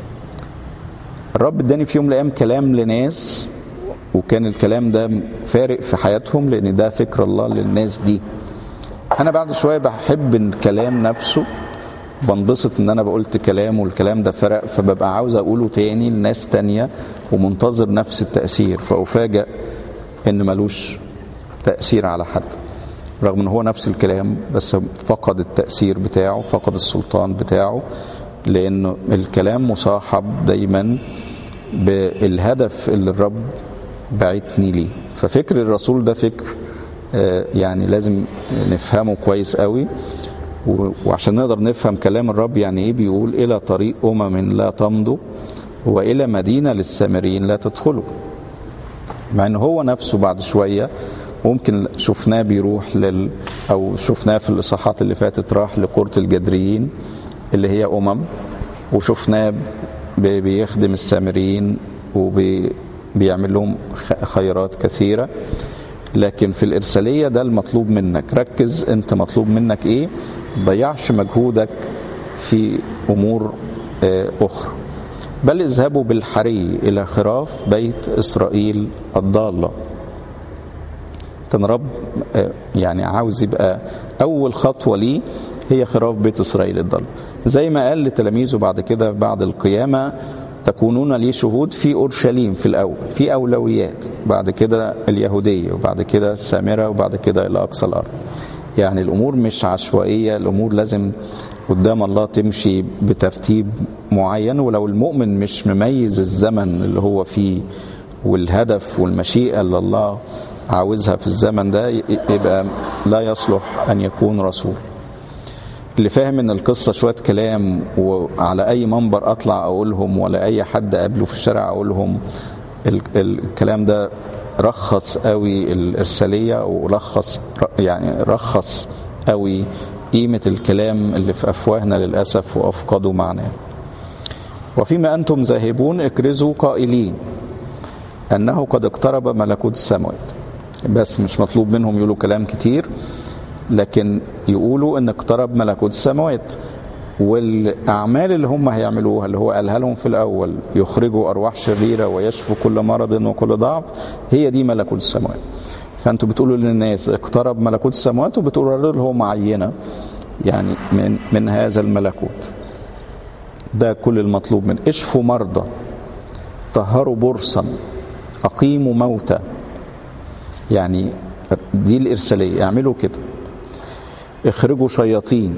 الرب اداني في يوم من الايام كلام لناس وكان الكلام ده فارق في حياتهم لان ده فكر الله للناس دي انا بعد شويه بحب الكلام نفسه بنبسط ان انا بقولت كلام والكلام ده فرق فببقى عاوز اقوله تاني لناس تانية ومنتظر نفس التأثير فأفاجأ ان ملوش تأثير على حد رغم ان هو نفس الكلام بس فقد التأثير بتاعه فقد السلطان بتاعه لأن الكلام مصاحب دايما بالهدف اللي الرب بعتني ليه ففكر الرسول ده فكر يعني لازم نفهمه كويس قوي وعشان نقدر نفهم كلام الرب يعني ايه بيقول الى طريق امم لا تمضوا والى مدينه للسامريين لا تدخلوا مع ان هو نفسه بعد شويه ممكن شفناه بيروح لل او شفناه في الاصحاحات اللي فاتت راح لقرة الجدريين اللي هي امم وشفناه بيخدم السامريين وبيعمل لهم خيرات كثيره لكن في الارساليه ده المطلوب منك ركز انت مطلوب منك ايه ضيعش مجهودك في امور اخرى بل اذهبوا بالحري الى خراف بيت اسرائيل الضاله كان رب يعني عاوز يبقى اول خطوه ليه هي خراف بيت اسرائيل الضاله زي ما قال لتلاميذه بعد كده بعد القيامه تكونون لي شهود في اورشليم في الاول في اولويات بعد كده اليهوديه وبعد كده السامره وبعد كده الى اقصى الارض يعني الامور مش عشوائيه الامور لازم قدام الله تمشي بترتيب معين ولو المؤمن مش مميز الزمن اللي هو فيه والهدف والمشيئه اللي الله عاوزها في الزمن ده يبقى لا يصلح ان يكون رسول اللي فاهم ان القصه شويه كلام وعلى اي منبر اطلع اقولهم ولا اي حد اقابله في الشارع اقولهم الكلام ده رخص قوي الارساليه ولخص يعني رخص قوي قيمه الكلام اللي في افواهنا للاسف وافقدوا معناه وفيما انتم ذاهبون اكرزوا قائلين انه قد اقترب ملكوت السماوات بس مش مطلوب منهم يقولوا كلام كتير لكن يقولوا ان اقترب ملكوت السماوات والاعمال اللي هم هيعملوها اللي هو قالها لهم في الاول يخرجوا ارواح شريره ويشفوا كل مرض وكل ضعف هي دي ملكوت السماوات فانتوا بتقولوا للناس اقترب ملكوت السماوات وبتقولوا لهم عينه يعني من من هذا الملكوت ده كل المطلوب من اشفوا مرضى طهروا برصا اقيموا موتى يعني دي الارساليه اعملوا كده اخرجوا شياطين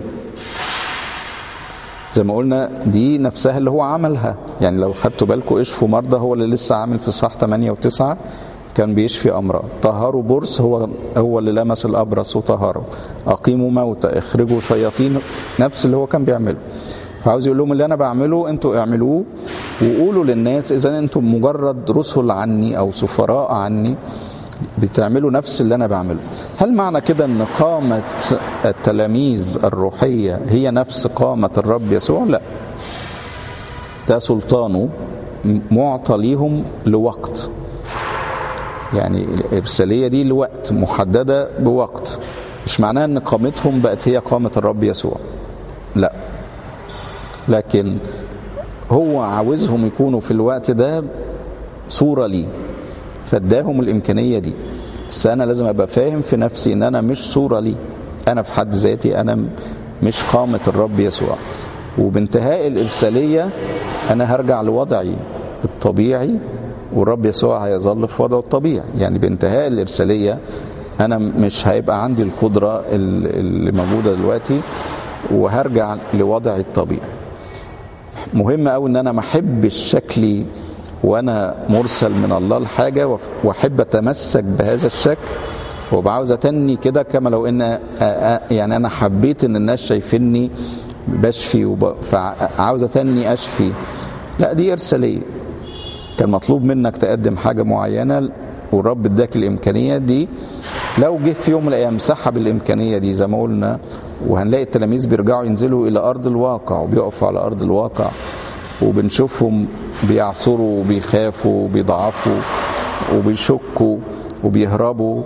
زي ما قلنا دي نفسها اللي هو عملها يعني لو خدتوا بالكم اشفوا مرضى هو اللي لسه عامل في صح 8 و9 كان بيشفي امراض طهروا برص هو هو اللي لمس الابرص وطهره اقيموا موتى اخرجوا شياطين نفس اللي هو كان بيعمله فعاوز يقول لهم اللي انا بعمله انتوا اعملوه وقولوا للناس اذا انتم مجرد رسل عني او سفراء عني بتعملوا نفس اللي انا بعمله هل معنى كده ان قامه التلاميذ الروحيه هي نفس قامه الرب يسوع لا ده سلطانه معطى ليهم لوقت يعني الارساليه دي لوقت محدده بوقت مش معناه ان قامتهم بقت هي قامه الرب يسوع لا لكن هو عاوزهم يكونوا في الوقت ده صوره ليه فاداهم الامكانيه دي بس انا لازم ابقى فاهم في نفسي ان انا مش صوره لي انا في حد ذاتي انا مش قامه الرب يسوع وبانتهاء الارساليه انا هرجع لوضعي الطبيعي والرب يسوع هيظل في وضعه الطبيعي يعني بانتهاء الارساليه انا مش هيبقى عندي القدره اللي موجوده دلوقتي وهرجع لوضعي الطبيعي مهم قوي ان انا ما احبش شكلي وانا مرسل من الله لحاجه واحب اتمسك بهذا الشكل وبعاوز اتني كده كما لو ان يعني انا حبيت ان الناس شايفيني بشفي وب... فعاوز اتني اشفي لا دي ارساليه كان مطلوب منك تقدم حاجه معينه والرب اداك الامكانيه دي لو جه في يوم من الايام سحب الامكانيه دي زي ما قلنا وهنلاقي التلاميذ بيرجعوا ينزلوا الى ارض الواقع وبيقفوا على ارض الواقع وبنشوفهم بيعصروا وبيخافوا وبيضعفوا وبيشكوا وبيهربوا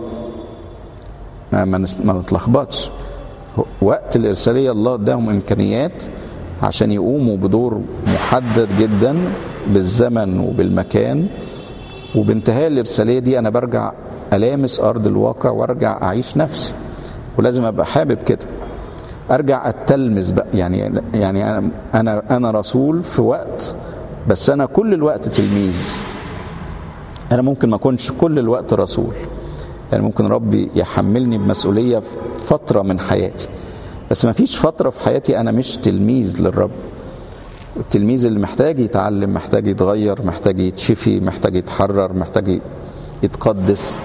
ما, ما نتلخبطش وقت الارساليه الله اداهم امكانيات عشان يقوموا بدور محدد جدا بالزمن وبالمكان وبانتهاء الارساليه دي انا برجع ألامس أرض الواقع وأرجع أعيش نفسي ولازم أبقى حابب كده أرجع أتلمس بقى يعني يعني أنا أنا أنا رسول في وقت بس أنا كل الوقت تلميذ أنا ممكن ما أكونش كل الوقت رسول يعني ممكن ربي يحملني بمسؤولية في فترة من حياتي بس ما فيش فترة في حياتي أنا مش تلميذ للرب التلميذ اللي محتاج يتعلم محتاج يتغير محتاج يتشفي محتاج يتحرر محتاج يتقدس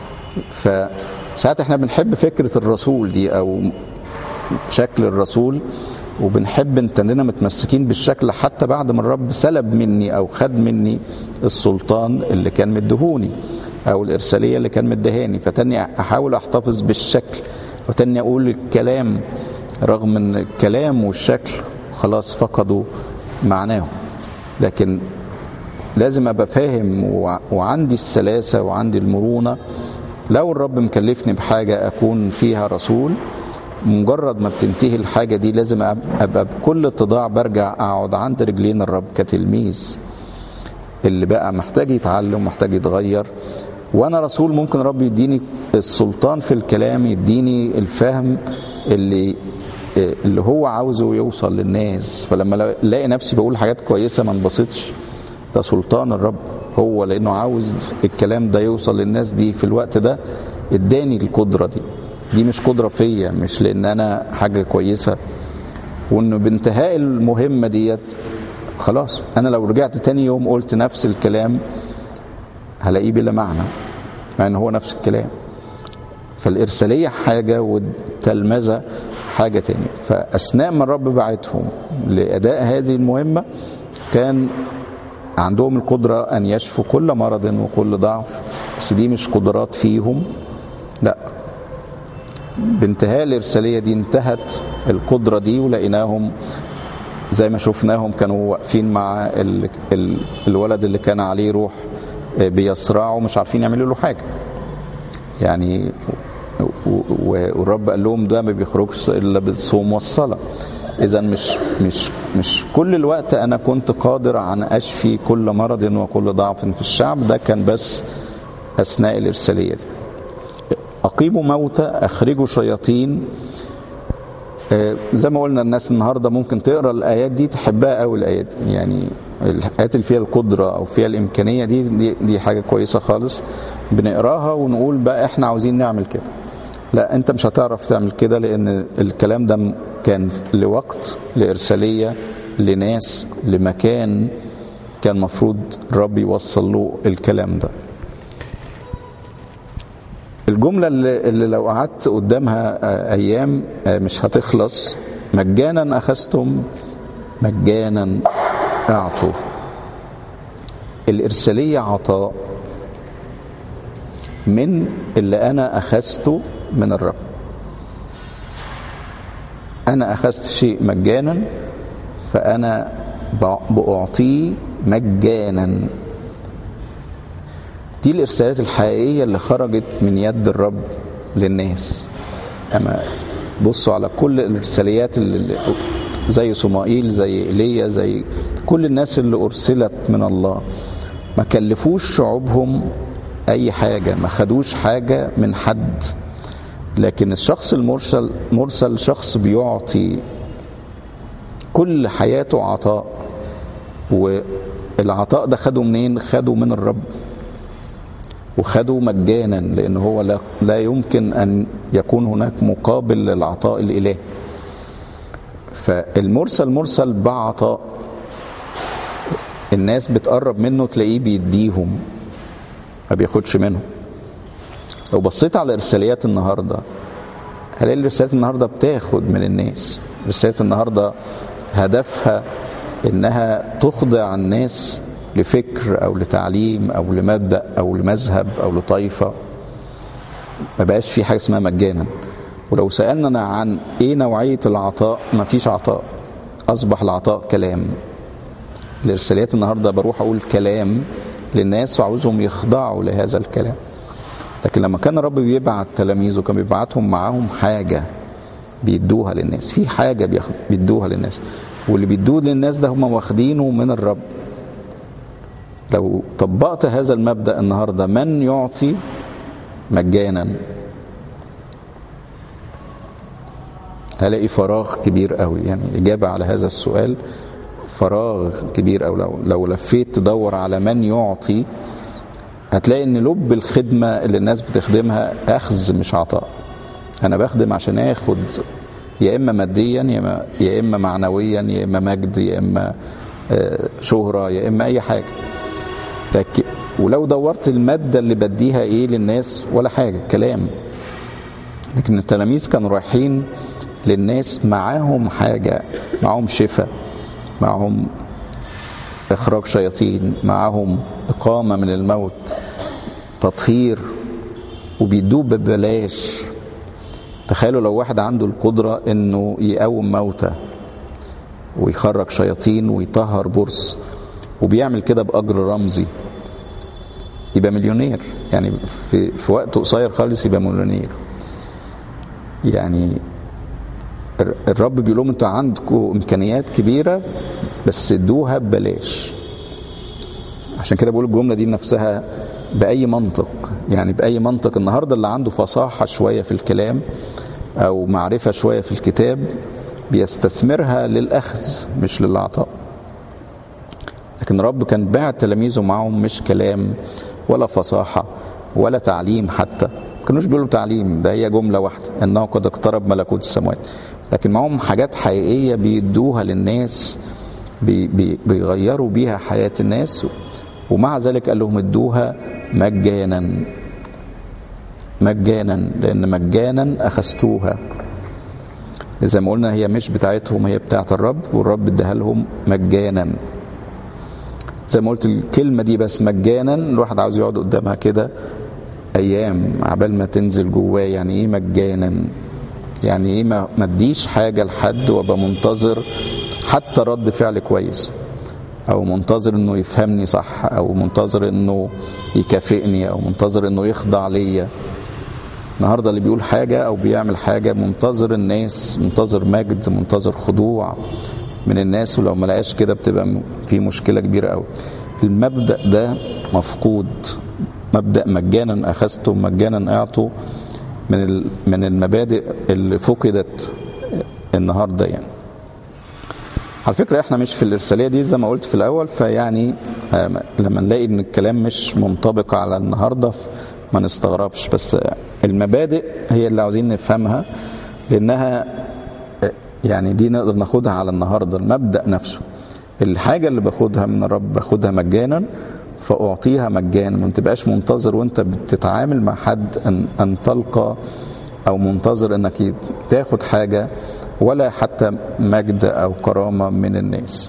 فساعات احنا بنحب فكرة الرسول دي او شكل الرسول وبنحب اننا متمسكين بالشكل حتى بعد ما الرب سلب مني او خد مني السلطان اللي كان مدهوني او الارساليه اللي كان مدهاني فتاني احاول احتفظ بالشكل وتاني اقول الكلام رغم ان الكلام والشكل خلاص فقدوا معناهم لكن لازم ابقى فاهم وعندي السلاسه وعندي المرونه لو الرب مكلفني بحاجه اكون فيها رسول مجرد ما بتنتهي الحاجه دي لازم ابقى بكل اتضاع برجع اقعد عند رجلين الرب كتلميذ اللي بقى محتاج يتعلم محتاج يتغير وانا رسول ممكن رب يديني السلطان في الكلام يديني الفهم اللي اللي هو عاوزه يوصل للناس فلما الاقي نفسي بقول حاجات كويسه ما انبسطش ده سلطان الرب هو لانه عاوز الكلام ده يوصل للناس دي في الوقت ده اداني القدره دي دي مش قدره فيا مش لان انا حاجه كويسه وانه بانتهاء المهمه ديت خلاص انا لو رجعت تاني يوم قلت نفس الكلام هلاقيه بلا معنى مع ان هو نفس الكلام فالارساليه حاجه والتلمذه حاجه تاني فاثناء ما الرب بعتهم لاداء هذه المهمه كان عندهم القدرة أن يشفوا كل مرض وكل ضعف بس دي مش قدرات فيهم لا بانتهاء الإرسالية دي انتهت القدرة دي ولقيناهم زي ما شفناهم كانوا واقفين مع ال ال الولد اللي كان عليه روح بيصرعه مش عارفين يعملوا له حاجة يعني والرب قال لهم ده ما بيخرجش إلا بالصوم والصلاة اذا مش مش مش كل الوقت انا كنت قادر عن اشفي كل مرض وكل ضعف في الشعب ده كان بس اثناء الارساليه دي اقيموا موتى اخرجوا شياطين زي ما قلنا الناس النهارده ممكن تقرا الايات دي تحبها قوي الايات دي يعني الايات اللي فيها القدره او فيها الامكانيه دي دي, دي حاجه كويسه خالص بنقراها ونقول بقى احنا عاوزين نعمل كده لا انت مش هتعرف تعمل كده لان الكلام ده كان لوقت لارساليه لناس لمكان كان مفروض الرب يوصل له الكلام ده الجملة اللي, اللي لو قعدت قدامها أيام مش هتخلص مجانا أخذتم مجانا أعطوا الإرسالية عطاء من اللي أنا أخذته من الرب أنا أخذت شيء مجانا فأنا بأعطيه مجانا دي الإرسالات الحقيقية اللي خرجت من يد الرب للناس أما بصوا على كل الإرساليات اللي زي صمائيل زي إيليا زي كل الناس اللي أرسلت من الله ما كلفوش شعوبهم أي حاجة ما خدوش حاجة من حد لكن الشخص المرسل مرسل شخص بيعطي كل حياته عطاء والعطاء ده خده منين خده من الرب وخده مجانا لان هو لا, لا يمكن ان يكون هناك مقابل للعطاء الالهي فالمرسل مرسل بعطاء الناس بتقرب منه تلاقيه بيديهم ما بياخدش منهم لو بصيت على ارساليات النهارده هلاقي الرسالات النهارده بتاخد من الناس رسالة النهارده هدفها انها تخضع الناس لفكر او لتعليم او لمبدا او لمذهب او لطائفه ما بقاش في حاجه اسمها مجانا ولو سالنا عن ايه نوعيه العطاء ما فيش عطاء اصبح العطاء كلام الارساليات النهارده بروح اقول كلام للناس وعاوزهم يخضعوا لهذا الكلام لكن لما كان الرب بيبعت تلاميذه كان بيبعتهم معاهم حاجه بيدوها للناس في حاجه بيدوها للناس واللي بيدوه للناس ده هم واخدينه من الرب لو طبقت هذا المبدا النهارده من يعطي مجانا هلاقي فراغ كبير قوي يعني اجابه على هذا السؤال فراغ كبير او لو لو لفيت تدور على من يعطي هتلاقي ان لب الخدمه اللي الناس بتخدمها اخذ مش عطاء انا بخدم عشان اخد يا اما ماديا يا اما يا اما معنويا يا اما مجد يا اما شهره يا اما اي حاجه لكن ولو دورت الماده اللي بديها ايه للناس ولا حاجه كلام لكن التلاميذ كانوا رايحين للناس معاهم حاجه معاهم شفاء معاهم اخراج شياطين معاهم اقامه من الموت تطهير وبيدوه ببلاش تخيلوا لو واحد عنده القدره انه يقوم موتى ويخرج شياطين ويطهر برص وبيعمل كده باجر رمزي يبقى مليونير يعني في, في وقت قصير خالص يبقى مليونير يعني الرب بيقول لهم انتوا عندكم امكانيات كبيره بس ادوها ببلاش عشان كده بقول الجمله دي نفسها باي منطق يعني باي منطق النهارده اللي عنده فصاحه شويه في الكلام او معرفه شويه في الكتاب بيستثمرها للاخذ مش للعطاء لكن الرب كان باع تلاميذه معاهم مش كلام ولا فصاحه ولا تعليم حتى ما كانوش بيقولوا تعليم ده هي جمله واحده انه قد اقترب ملكوت السماوات لكن معاهم حاجات حقيقيه بيدوها للناس بي بي بيغيروا بيها حياه الناس ومع ذلك قال لهم ادوها مجانا مجانا لان مجانا اخذتوها زي ما قلنا هي مش بتاعتهم هي بتاعت الرب والرب اداها لهم مجانا زي ما قلت الكلمه دي بس مجانا الواحد عاوز يقعد قدامها كده ايام عبال ما تنزل جواه يعني ايه مجانا يعني ايه ما اديش حاجه لحد وابقى منتظر حتى رد فعل كويس او منتظر انه يفهمني صح او منتظر انه يكافئني او منتظر انه يخضع ليا النهارده اللي بيقول حاجه او بيعمل حاجه منتظر الناس منتظر مجد منتظر خضوع من الناس ولو ما لقاش كده بتبقى في مشكله كبيره قوي المبدا ده مفقود مبدا مجانا اخذتم مجانا اعطوا من من المبادئ اللي فقدت النهارده يعني على فكره احنا مش في الارساليه دي زي ما قلت في الاول فيعني لما نلاقي ان الكلام مش منطبق على النهارده ما نستغربش بس المبادئ هي اللي عاوزين نفهمها لانها يعني دي نقدر ناخدها على النهارده المبدا نفسه الحاجه اللي باخدها من الرب باخدها مجانا فاعطيها مجانا ما تبقاش منتظر وانت بتتعامل مع حد ان, أن تلقى او منتظر انك تاخد حاجه ولا حتى مجد او كرامه من الناس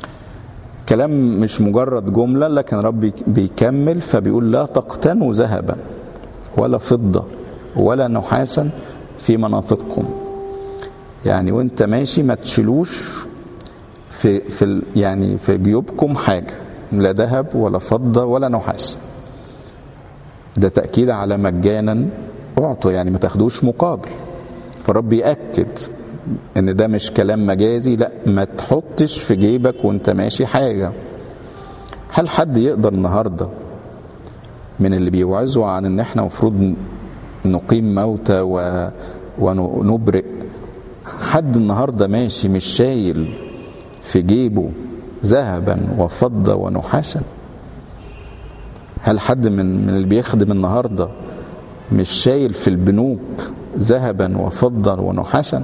كلام مش مجرد جمله لكن رب بيكمل فبيقول لا تقتنوا ذهبا ولا فضه ولا نحاسا في مناطقكم يعني وانت ماشي ما تشيلوش في في يعني في جيوبكم حاجه لا ذهب ولا فضه ولا نحاس ده تاكيد على مجانا اعطوا يعني ما تاخدوش مقابل فالرب ياكد ان ده مش كلام مجازي لا ما تحطش في جيبك وانت ماشي حاجه هل حد يقدر النهارده من اللي بيوعظوا عن ان احنا المفروض نقيم موتى و... ونبرئ حد النهارده ماشي مش شايل في جيبه ذهبا وفضة ونحاسا هل حد من من اللي بيخدم النهارده مش شايل في البنوك ذهبا وفضة ونحاسا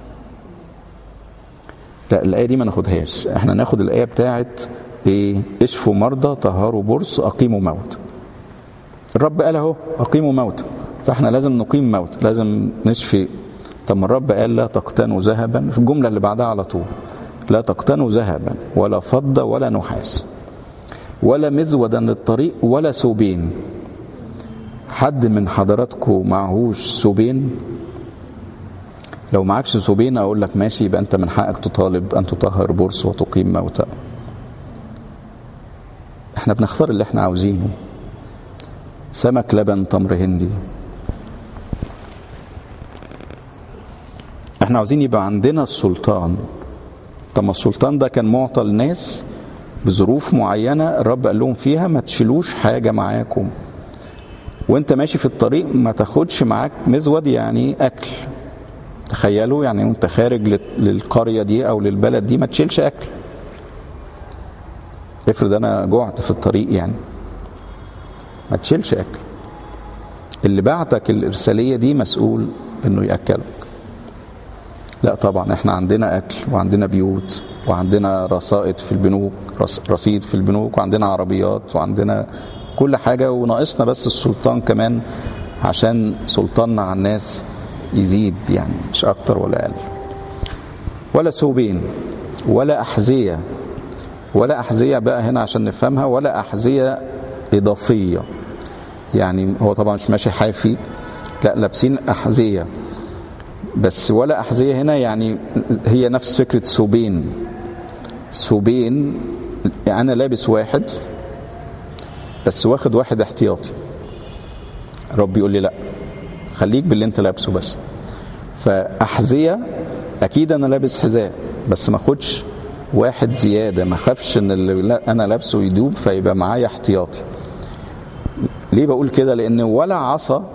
لا الآية دي ما ناخدهاش احنا ناخد الآية بتاعت ايه اشفوا مرضى طهروا برص أقيموا موت الرب قال اهو أقيموا موت فاحنا لازم نقيم موت لازم نشفي طب ما الرب قال لا تقتنوا ذهبا في الجملة اللي بعدها على طول لا تقتنوا ذهبا ولا فضة ولا نحاس ولا مزودا للطريق ولا ثوبين حد من حضراتكم معهوش ثوبين لو معكش ثوبين اقول لك ماشي يبقى انت من حقك تطالب ان تطهر برص وتقيم موتى احنا بنختار اللي احنا عاوزينه سمك لبن تمر هندي احنا عاوزين يبقى عندنا السلطان طب ما السلطان ده كان معطى للناس بظروف معينة الرب قال لهم فيها ما تشيلوش حاجة معاكم وانت ماشي في الطريق ما تاخدش معاك مزود يعني اكل تخيلوا يعني وانت خارج للقرية دي او للبلد دي ما تشيلش اكل افرض انا جعت في الطريق يعني ما تشيلش اكل اللي بعتك الارسالية دي مسؤول انه ياكلك لا طبعا احنا عندنا اكل وعندنا بيوت وعندنا رصائد في البنوك رصيد في البنوك وعندنا عربيات وعندنا كل حاجة وناقصنا بس السلطان كمان عشان سلطاننا على الناس يزيد يعني مش أكتر ولا أقل ولا ثوبين ولا أحذية ولا أحذية بقى هنا عشان نفهمها ولا أحذية إضافية يعني هو طبعا مش ماشي حافي لا لابسين أحذية بس ولا أحذية هنا يعني هي نفس فكرة ثوبين ثوبين أنا لابس واحد بس واخد واحد احتياطي ربي يقول لي لا خليك باللي انت لابسه بس فأحذية أكيد أنا لابس حذاء بس ما اخدش واحد زيادة ما اخافش إن اللي أنا لابسه يدوب فيبقى معايا احتياطي ليه بقول كده لأن ولا عصا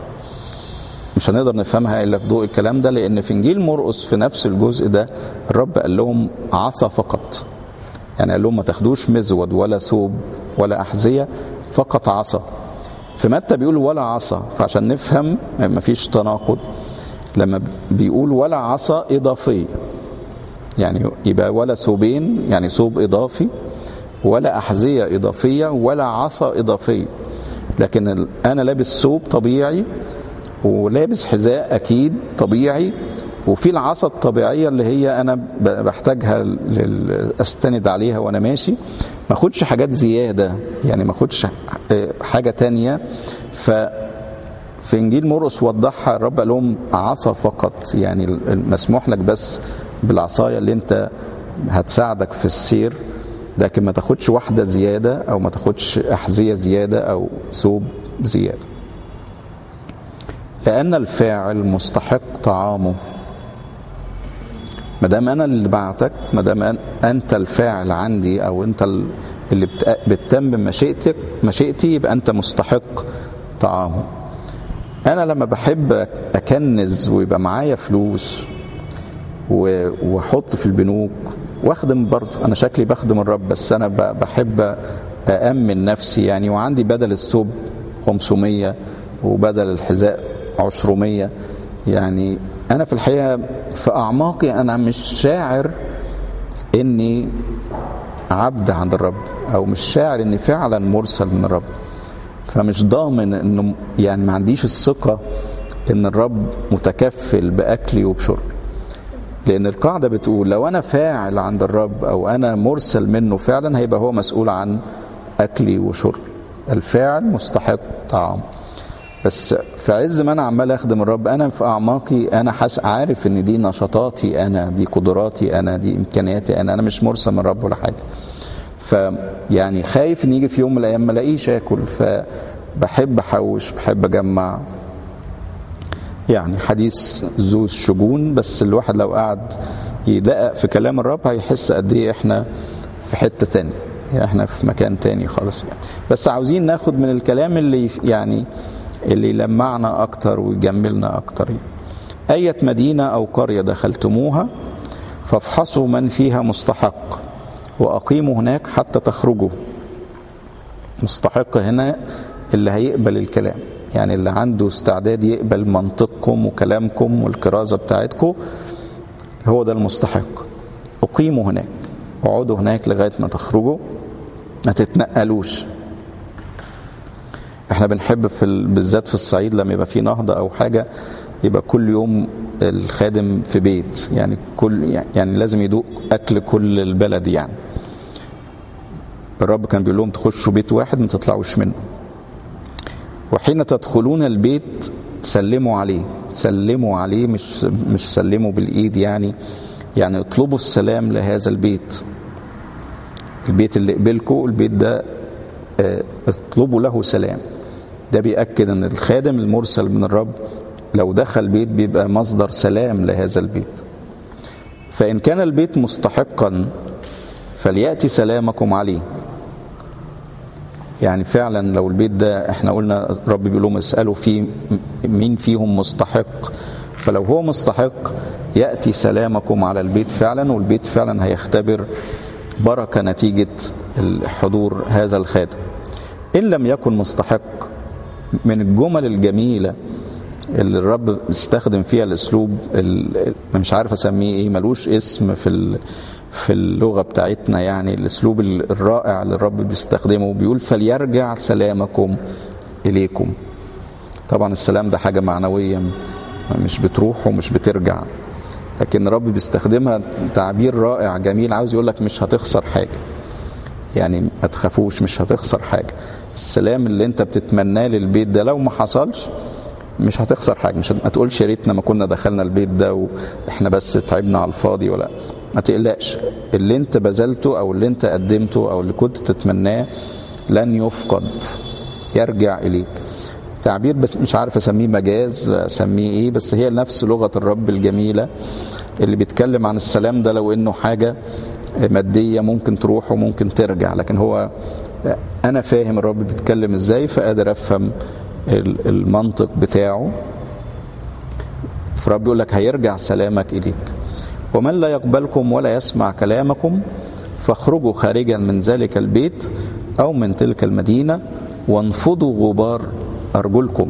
مش هنقدر نفهمها الا في ضوء الكلام ده لان في انجيل مرقس في نفس الجزء ده الرب قال لهم عصا فقط يعني قال لهم ما تاخدوش مزود ولا ثوب ولا احذيه فقط عصا في متى بيقول ولا عصا فعشان نفهم ما فيش تناقض لما بيقول ولا عصا اضافيه يعني يبقى ولا ثوبين يعني ثوب اضافي ولا احذيه اضافيه ولا عصا اضافيه لكن انا لابس ثوب طبيعي ولابس حذاء اكيد طبيعي وفي العصا الطبيعيه اللي هي انا بحتاجها استند عليها وانا ماشي ما اخدش حاجات زياده يعني ما اخدش حاجه تانية ف في انجيل مرقس وضحها الرب قال لهم عصا فقط يعني مسموح لك بس بالعصايه اللي انت هتساعدك في السير لكن ما تاخدش واحده زياده او ما تاخدش احذيه زياده او ثوب زياده لأن الفاعل مستحق طعامه ما دام أنا اللي بعتك ما دام أنت الفاعل عندي أو أنت اللي بتتمم مشيئتك مشيئتي يبقى أنت مستحق طعامه أنا لما بحب أكنز ويبقى معايا فلوس وأحط في البنوك واخدم برضه أنا شكلي بخدم الرب بس أنا بحب أأمن نفسي يعني وعندي بدل الثوب 500 وبدل الحذاء عشرمية يعني أنا في الحقيقة في أعماقي أنا مش شاعر إني عبد عند الرب أو مش شاعر إني فعلا مرسل من الرب فمش ضامن إنه يعني ما عنديش الثقة إن الرب متكفل بأكلي وبشربي لأن القاعدة بتقول لو أنا فاعل عند الرب أو أنا مرسل منه فعلا هيبقى هو مسؤول عن أكلي وشربي الفاعل مستحق طعام بس في عز ما انا عمال اخدم الرب انا في اعماقي انا حاس عارف ان دي نشاطاتي انا دي قدراتي انا دي امكانياتي انا انا مش مرسل من الرب ولا حاجه فيعني خايف ان يجي في يوم من الايام ما الاقيش اكل فبحب احوش بحب اجمع يعني حديث ذو الشجون بس الواحد لو قعد يدقق في كلام الرب هيحس قد ايه احنا في حته تانية يعني احنا في مكان تاني خالص يعني. بس عاوزين ناخد من الكلام اللي يعني اللي يلمعنا أكتر ويجملنا أكتر أية مدينة أو قرية دخلتموها فافحصوا من فيها مستحق وأقيموا هناك حتى تخرجوا مستحق هنا اللي هيقبل الكلام يعني اللي عنده استعداد يقبل منطقكم وكلامكم والكرازة بتاعتكم هو ده المستحق أقيموا هناك اقعدوا هناك لغاية ما تخرجوا ما تتنقلوش احنا بنحب في ال... بالذات في الصعيد لما يبقى في نهضه او حاجه يبقى كل يوم الخادم في بيت يعني كل يعني لازم يدوق اكل كل البلد يعني الرب كان بيقول لهم تخشوا بيت واحد ما تطلعوش منه وحين تدخلون البيت سلموا عليه سلموا عليه مش مش سلموا بالايد يعني يعني اطلبوا السلام لهذا البيت البيت اللي قبلكم البيت ده اه اطلبوا له سلام ده بيأكد ان الخادم المرسل من الرب لو دخل بيت بيبقى مصدر سلام لهذا البيت فإن كان البيت مستحقا فليأتي سلامكم عليه يعني فعلا لو البيت ده احنا قلنا الرب بيقول لهم اسألوا في مين فيهم مستحق فلو هو مستحق يأتي سلامكم على البيت فعلا والبيت فعلا هيختبر بركة نتيجة حضور هذا الخادم إن لم يكن مستحق من الجمل الجميلة اللي الرب استخدم فيها الاسلوب مش عارف اسميه ايه ملوش اسم في في اللغه بتاعتنا يعني الاسلوب الرائع اللي الرب بيستخدمه بيقول فليرجع سلامكم اليكم طبعا السلام ده حاجه معنويه مش بتروح ومش بترجع لكن الرب بيستخدمها تعبير رائع جميل عاوز يقول لك مش هتخسر حاجه يعني ما تخافوش مش هتخسر حاجه السلام اللي انت بتتمناه للبيت ده لو ما حصلش مش هتخسر حاجه مش ما تقولش يا ريتنا ما كنا دخلنا البيت ده واحنا بس تعبنا على الفاضي ولا ما تقلقش اللي انت بذلته او اللي انت قدمته او اللي كنت تتمناه لن يفقد يرجع اليك تعبير بس مش عارف اسميه مجاز اسميه ايه بس هي نفس لغه الرب الجميله اللي بيتكلم عن السلام ده لو انه حاجه ماديه ممكن تروح وممكن ترجع لكن هو انا فاهم الرب بيتكلم ازاي فقادر افهم المنطق بتاعه فرب يقول لك هيرجع سلامك إليك ومن لا يقبلكم ولا يسمع كلامكم فاخرجوا خارجا من ذلك البيت أو من تلك المدينة وانفضوا غبار أرجلكم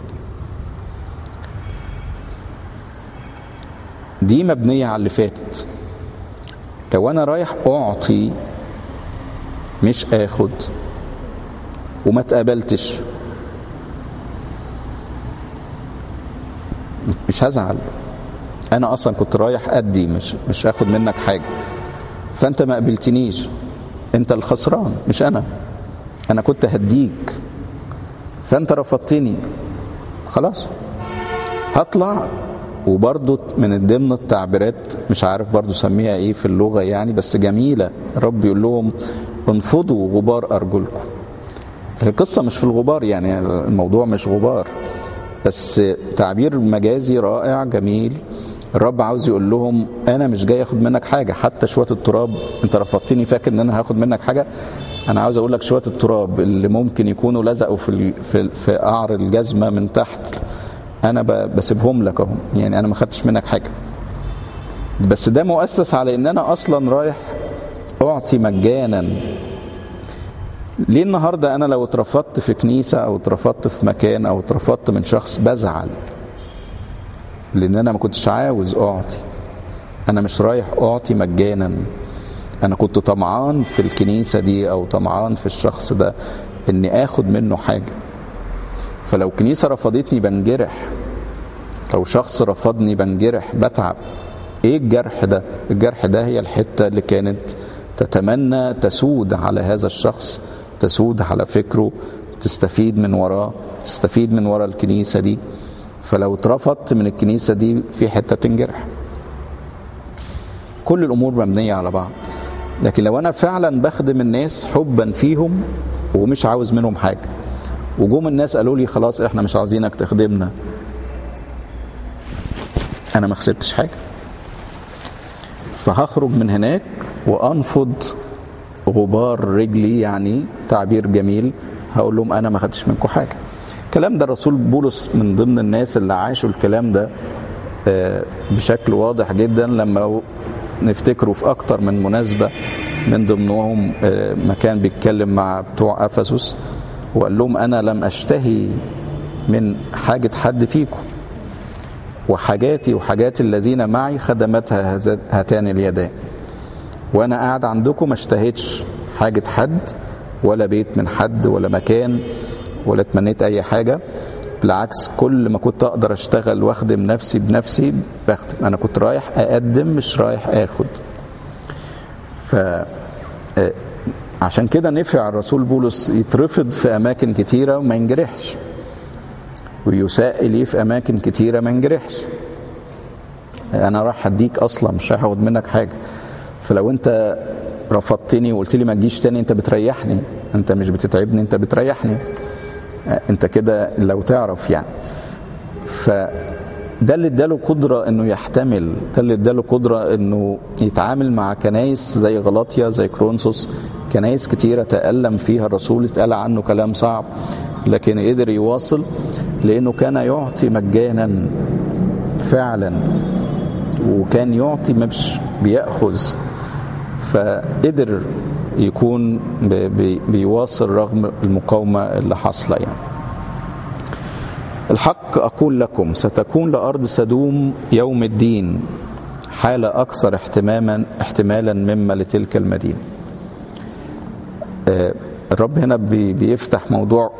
دي مبنية على اللي فاتت لو أنا رايح أعطي مش آخد وما تقابلتش مش هزعل انا اصلا كنت رايح ادي مش مش هاخد منك حاجه فانت ما قبلتنيش انت الخسران مش انا انا كنت هديك فانت رفضتني خلاص هطلع وبرضه من ضمن التعبيرات مش عارف برضه سميها ايه في اللغه يعني بس جميله الرب يقول لهم انفضوا غبار ارجلكم القصه مش في الغبار يعني الموضوع مش غبار بس تعبير مجازي رائع جميل الرب عاوز يقول لهم انا مش جاي اخد منك حاجه حتى شويه التراب انت رفضتني فاكر ان انا هاخد منك حاجه انا عاوز اقول لك شويه التراب اللي ممكن يكونوا لزقوا في في في قعر الجزمه من تحت انا بسيبهم لك اهو يعني انا ما خدتش منك حاجه بس ده مؤسس على ان انا اصلا رايح اعطي مجانا ليه النهارده انا لو اترفضت في كنيسه او اترفضت في مكان او اترفضت من شخص بزعل لان انا ما كنتش عاوز اعطي انا مش رايح اعطي مجانا انا كنت طمعان في الكنيسه دي او طمعان في الشخص ده اني اخد منه حاجه فلو كنيسه رفضتني بنجرح لو شخص رفضني بنجرح بتعب ايه الجرح ده الجرح ده هي الحته اللي كانت تتمنى تسود على هذا الشخص تسود على فكره تستفيد من وراه تستفيد من ورا الكنيسة دي فلو اترفضت من الكنيسة دي في حتة تنجرح كل الأمور مبنية على بعض لكن لو أنا فعلا بخدم الناس حبا فيهم ومش عاوز منهم حاجة وجوم الناس قالوا لي خلاص احنا مش عاوزينك تخدمنا انا ما خسرتش حاجه فهخرج من هناك وانفض غبار رجلي يعني تعبير جميل هقول لهم انا ما خدتش منكم حاجه الكلام ده الرسول بولس من ضمن الناس اللي عاشوا الكلام ده بشكل واضح جدا لما نفتكره في اكتر من مناسبه من ضمنهم ما كان بيتكلم مع بتوع افسس وقال لهم انا لم اشتهي من حاجه حد فيكم وحاجاتي وحاجات الذين معي خدمتها هاتان اليدان وانا قاعد عندكم ما اشتهيتش حاجه حد ولا بيت من حد ولا مكان ولا اتمنيت اي حاجه بالعكس كل ما كنت اقدر اشتغل واخدم نفسي بنفسي بخدم انا كنت رايح اقدم مش رايح اخد ف عشان كده نفع الرسول بولس يترفض في اماكن كتيره وما ينجرحش ويساء ليه في اماكن كتيره ما ينجرحش انا راح اديك اصلا مش هاخد منك حاجه فلو انت رفضتني وقلت لي ما تجيش تاني انت بتريحني انت مش بتتعبني انت بتريحني انت كده لو تعرف يعني فده اللي اداله قدرة انه يحتمل ده اللي اداله قدرة انه يتعامل مع كنايس زي غلاطيا زي كرونسوس كنايس كتيرة تألم فيها الرسول اتقال عنه كلام صعب لكن قدر يواصل لانه كان يعطي مجانا فعلا وكان يعطي مش بيأخذ فقدر يكون بي بيواصل رغم المقاومة اللي حاصلة يعني الحق أقول لكم ستكون لأرض سدوم يوم الدين حالة أكثر احتماما احتمالا مما لتلك المدينة الرب هنا بي بيفتح موضوع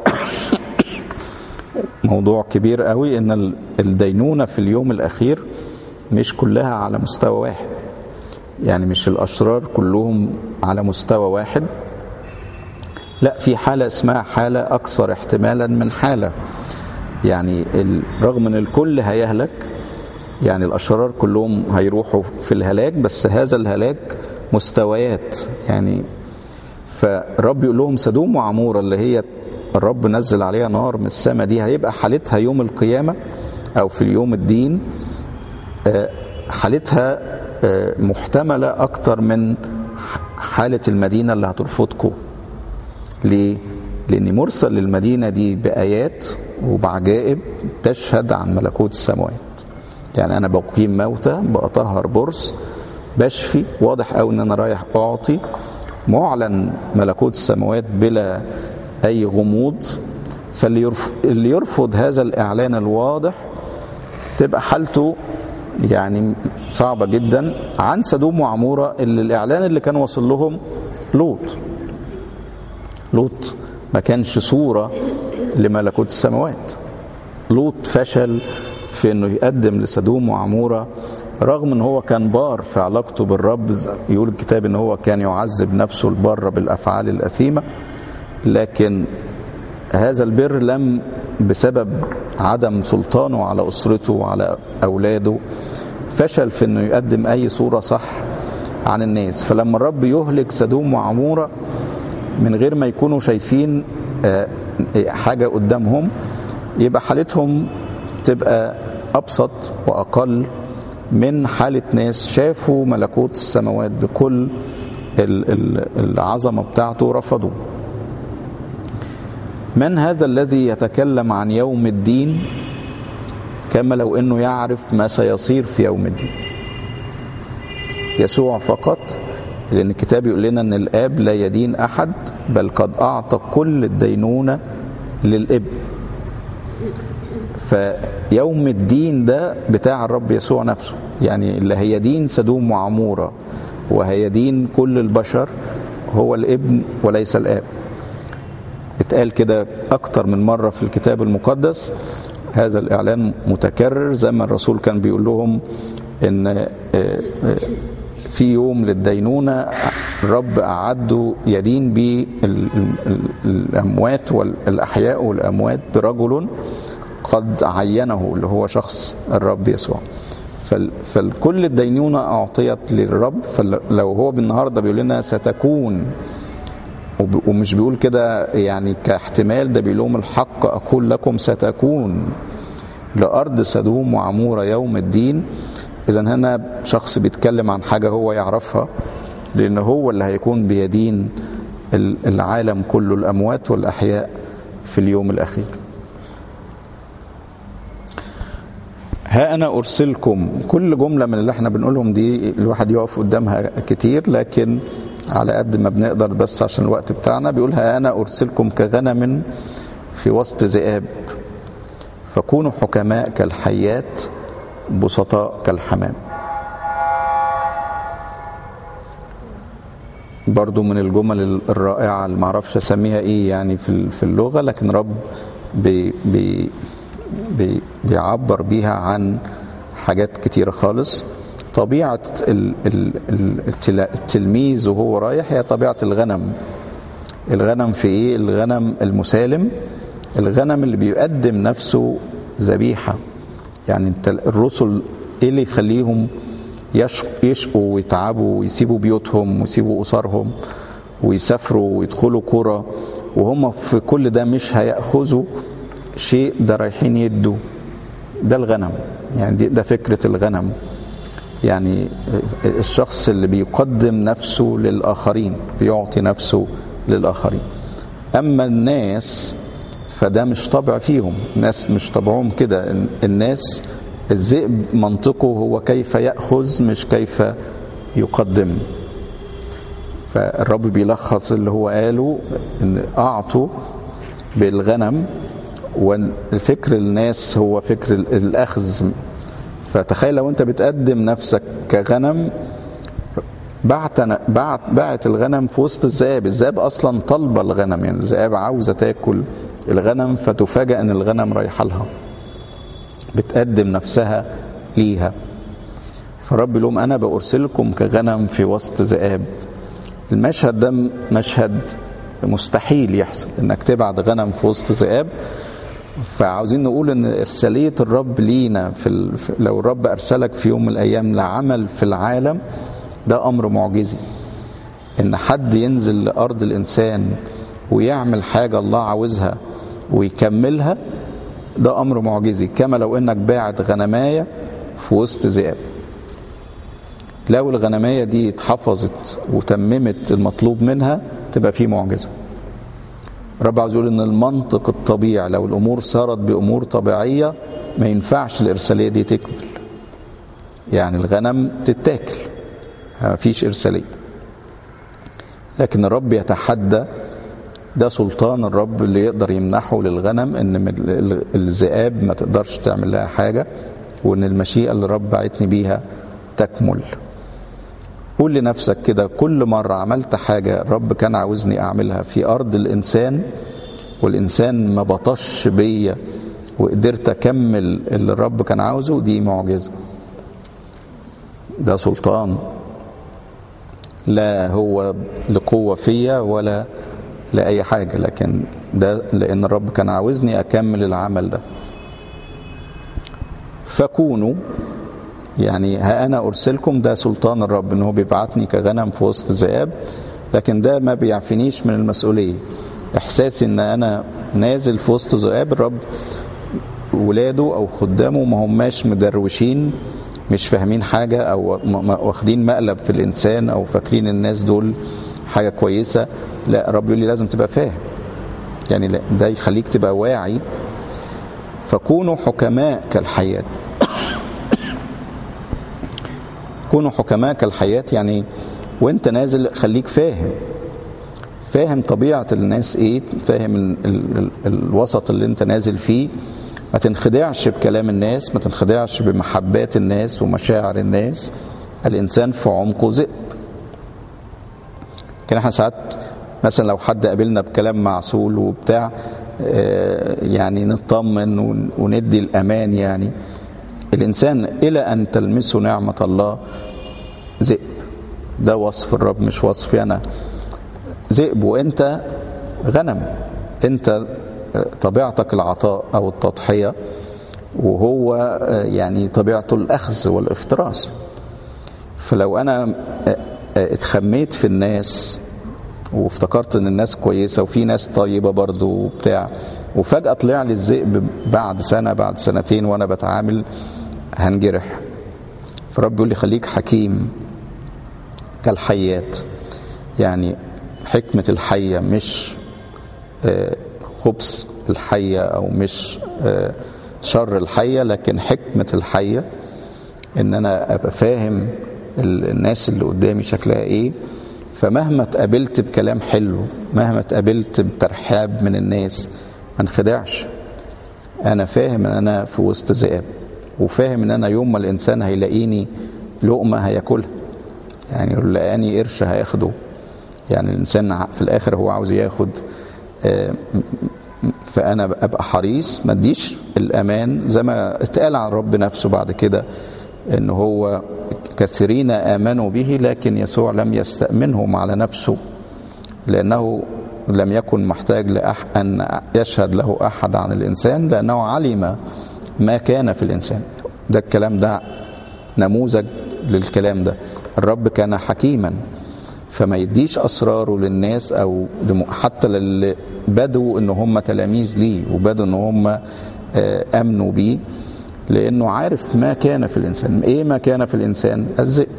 موضوع كبير قوي ان الدينونة في اليوم الأخير مش كلها على مستوى واحد يعني مش الأشرار كلهم على مستوى واحد لا في حالة اسمها حالة أكثر احتمالا من حالة يعني رغم ان الكل هيهلك يعني الأشرار كلهم هيروحوا في الهلاك بس هذا الهلاك مستويات يعني فالرب يقول لهم سدوم وعمورة اللي هي الرب نزل عليها نار من السماء دي هيبقى حالتها يوم القيامة أو في اليوم الدين حالتها محتملة أكتر من حالة المدينة اللي هترفضكم ليه؟ لأن مرسل للمدينة دي بآيات وبعجائب تشهد عن ملكوت السماوات يعني أنا بقيم موتى بأطهر برص بشفي واضح أوي إن أنا رايح أعطي معلن ملكوت السماوات بلا أي غموض فاللي يرفض, اللي يرفض هذا الإعلان الواضح تبقى حالته يعني صعبة جدا عن سدوم وعمورة اللي الإعلان اللي كان واصل لهم لوط لوط ما كانش صورة لملكوت السماوات لوط فشل في انه يقدم لسدوم وعمورة رغم ان هو كان بار في علاقته بالرب يقول الكتاب ان هو كان يعذب نفسه البر بالافعال الاثيمة لكن هذا البر لم بسبب عدم سلطانه على اسرته وعلى اولاده فشل في انه يقدم اي صورة صح عن الناس فلما الرب يهلك سدوم وعمورة من غير ما يكونوا شايفين حاجة قدامهم يبقى حالتهم تبقى أبسط وأقل من حالة ناس شافوا ملكوت السماوات بكل العظمة بتاعته رفضوا من هذا الذي يتكلم عن يوم الدين كما لو انه يعرف ما سيصير في يوم الدين يسوع فقط لان الكتاب يقول لنا ان الاب لا يدين احد بل قد اعطى كل الدينونه للابن فيوم الدين ده بتاع الرب يسوع نفسه يعني اللي هيدين سدوم وعموره وهيدين كل البشر هو الابن وليس الاب اتقال كده اكتر من مره في الكتاب المقدس هذا الاعلان متكرر زي ما الرسول كان بيقول لهم ان في يوم للدينونة الرب أعده يدين به الأموات والأحياء والأموات برجل قد عينه اللي هو شخص الرب يسوع فكل الدينونة أعطيت للرب فلو هو بالنهاردة بيقول لنا ستكون ومش بيقول كده يعني كاحتمال ده بيقول لهم الحق أقول لكم ستكون لأرض سدوم وعمورة يوم الدين إذا هنا شخص بيتكلم عن حاجة هو يعرفها لأن هو اللي هيكون بيدين العالم كله الأموات والأحياء في اليوم الأخير ها أنا أرسلكم كل جملة من اللي احنا بنقولهم دي الواحد يقف قدامها كتير لكن على قد ما بنقدر بس عشان الوقت بتاعنا بيقول ها أنا أرسلكم كغنم في وسط ذئاب فكونوا حكماء كالحيات بسطاء كالحمام برضو من الجمل الرائعة اللي معرفش أسميها إيه يعني في اللغة لكن رب بي بي بي بيعبر بيها عن حاجات كتيرة خالص طبيعة التلميذ وهو رايح هي طبيعة الغنم الغنم في إيه؟ الغنم المسالم الغنم اللي بيقدم نفسه ذبيحة يعني انت الرسل ايه اللي يخليهم يشقوا ويتعبوا ويسيبوا بيوتهم ويسيبوا أسرهم ويسافروا ويدخلوا قرى وهم في كل ده مش هيأخذوا شيء ده رايحين يدوا ده الغنم يعني ده فكرة الغنم يعني الشخص اللي بيقدم نفسه للآخرين بيعطي نفسه للآخرين أما الناس فده مش طبع فيهم الناس مش طبعهم كده الناس الذئب منطقه هو كيف يأخذ مش كيف يقدم فالرب بيلخص اللي هو قاله ان اعطوا بالغنم والفكر الناس هو فكر الاخذ فتخيل لو انت بتقدم نفسك كغنم بعت بعت بعت الغنم في وسط الذئاب الذئاب اصلا طالبه الغنم يعني الذئاب عاوزه تاكل الغنم فتفاجئ ان الغنم رايحه لها بتقدم نفسها ليها فرب لهم انا بارسلكم كغنم في وسط ذئاب المشهد ده مشهد مستحيل يحصل انك تبعت غنم في وسط ذئاب فعاوزين نقول ان ارساليه الرب لينا في ال... لو الرب ارسلك في يوم من الايام لعمل في العالم ده امر معجزي ان حد ينزل لارض الانسان ويعمل حاجه الله عاوزها ويكملها ده امر معجزي كما لو انك باعت غنمايه في وسط ذئاب لو الغنمايه دي اتحفظت وتممت المطلوب منها تبقى في معجزه الرب عاوز يقول ان المنطق الطبيعي لو الامور صارت بامور طبيعيه ما ينفعش الارساليه دي تكمل يعني الغنم تتاكل ما فيش ارساليه لكن الرب يتحدى ده سلطان الرب اللي يقدر يمنحه للغنم ان الذئاب ما تقدرش تعمل لها حاجه وان المشيئه اللي الرب بعتني بيها تكمل قول لنفسك كده كل مرة عملت حاجة الرب كان عاوزني أعملها في أرض الإنسان والإنسان ما بطش بيا وقدرت أكمل اللي الرب كان عاوزه دي معجزة ده سلطان لا هو لقوة فيا ولا لأي حاجة لكن ده لأن الرب كان عاوزني أكمل العمل ده فكونوا يعني ها انا ارسلكم ده سلطان الرب ان هو بيبعتني كغنم في وسط ذئاب لكن ده ما بيعفنيش من المسؤوليه احساسي ان انا نازل في وسط ذئاب الرب ولاده او خدامه ما هماش مدروشين مش فاهمين حاجه او واخدين مقلب في الانسان او فاكرين الناس دول حاجه كويسه لا الرب يقول لي لازم تبقى فاهم يعني لا ده يخليك تبقى واعي فكونوا حكماء كالحياه كونوا حكماء كالحياة يعني وانت نازل خليك فاهم فاهم طبيعة الناس ايه فاهم ال ال ال الوسط اللي انت نازل فيه ما تنخدعش بكلام الناس ما تنخدعش بمحبات الناس ومشاعر الناس الانسان في عمقه ذئب كان احنا ساعات مثلا لو حد قابلنا بكلام معسول وبتاع يعني نطمن وندي الامان يعني الإنسان إلى أن تلمسه نعمة الله ذئب ده وصف الرب مش وصفي أنا ذئب وأنت غنم أنت طبيعتك العطاء أو التضحية وهو يعني طبيعته الأخذ والافتراس فلو أنا اتخميت في الناس وافتكرت ان الناس كويسه وفي ناس طيبه برضو وبتاع وفجاه طلع لي الذئب بعد سنه بعد سنتين وانا بتعامل هنجرح فرب يقول لي خليك حكيم كالحيات يعني حكمة الحية مش خبث الحية أو مش شر الحية لكن حكمة الحية إن أنا أبقى فاهم الناس اللي قدامي شكلها إيه فمهما اتقابلت بكلام حلو مهما اتقابلت بترحاب من الناس ما انخدعش انا فاهم ان انا في وسط ذئاب وفاهم ان انا يوم ما الانسان هيلاقيني لقمه هياكلها يعني لو لقاني قرش هياخده يعني الانسان في الاخر هو عاوز ياخد فانا ابقى حريص ما اديش الامان زي ما اتقال عن الرب نفسه بعد كده ان هو كثيرين امنوا به لكن يسوع لم يستامنهم على نفسه لانه لم يكن محتاج لأح ان يشهد له احد عن الانسان لانه علم ما كان في الإنسان ده الكلام ده نموذج للكلام ده الرب كان حكيما فما يديش أسراره للناس أو حتى للي بدوا إن هم تلاميذ ليه وبدوا إن هم أمنوا بيه لأنه عارف ما كان في الإنسان إيه ما كان في الإنسان الذئب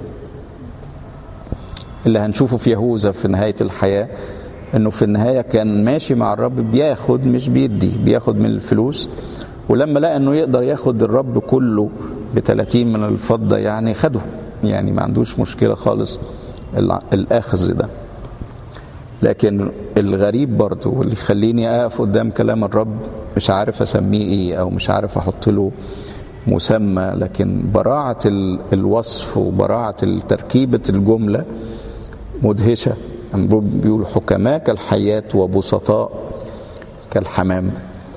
اللي هنشوفه في يهوذا في نهاية الحياة انه في النهاية كان ماشي مع الرب بياخد مش بيدي بياخد من الفلوس ولما لقى انه يقدر ياخد الرب كله ب 30 من الفضة يعني خده يعني ما عندوش مشكلة خالص الاخذ ده لكن الغريب برضه واللي يخليني اقف قدام كلام الرب مش عارف اسميه ايه او مش عارف احط له مسمى لكن براعة الوصف وبراعة تركيبة الجملة مدهشة بيقول حكماء كالحياة وبسطاء كالحمام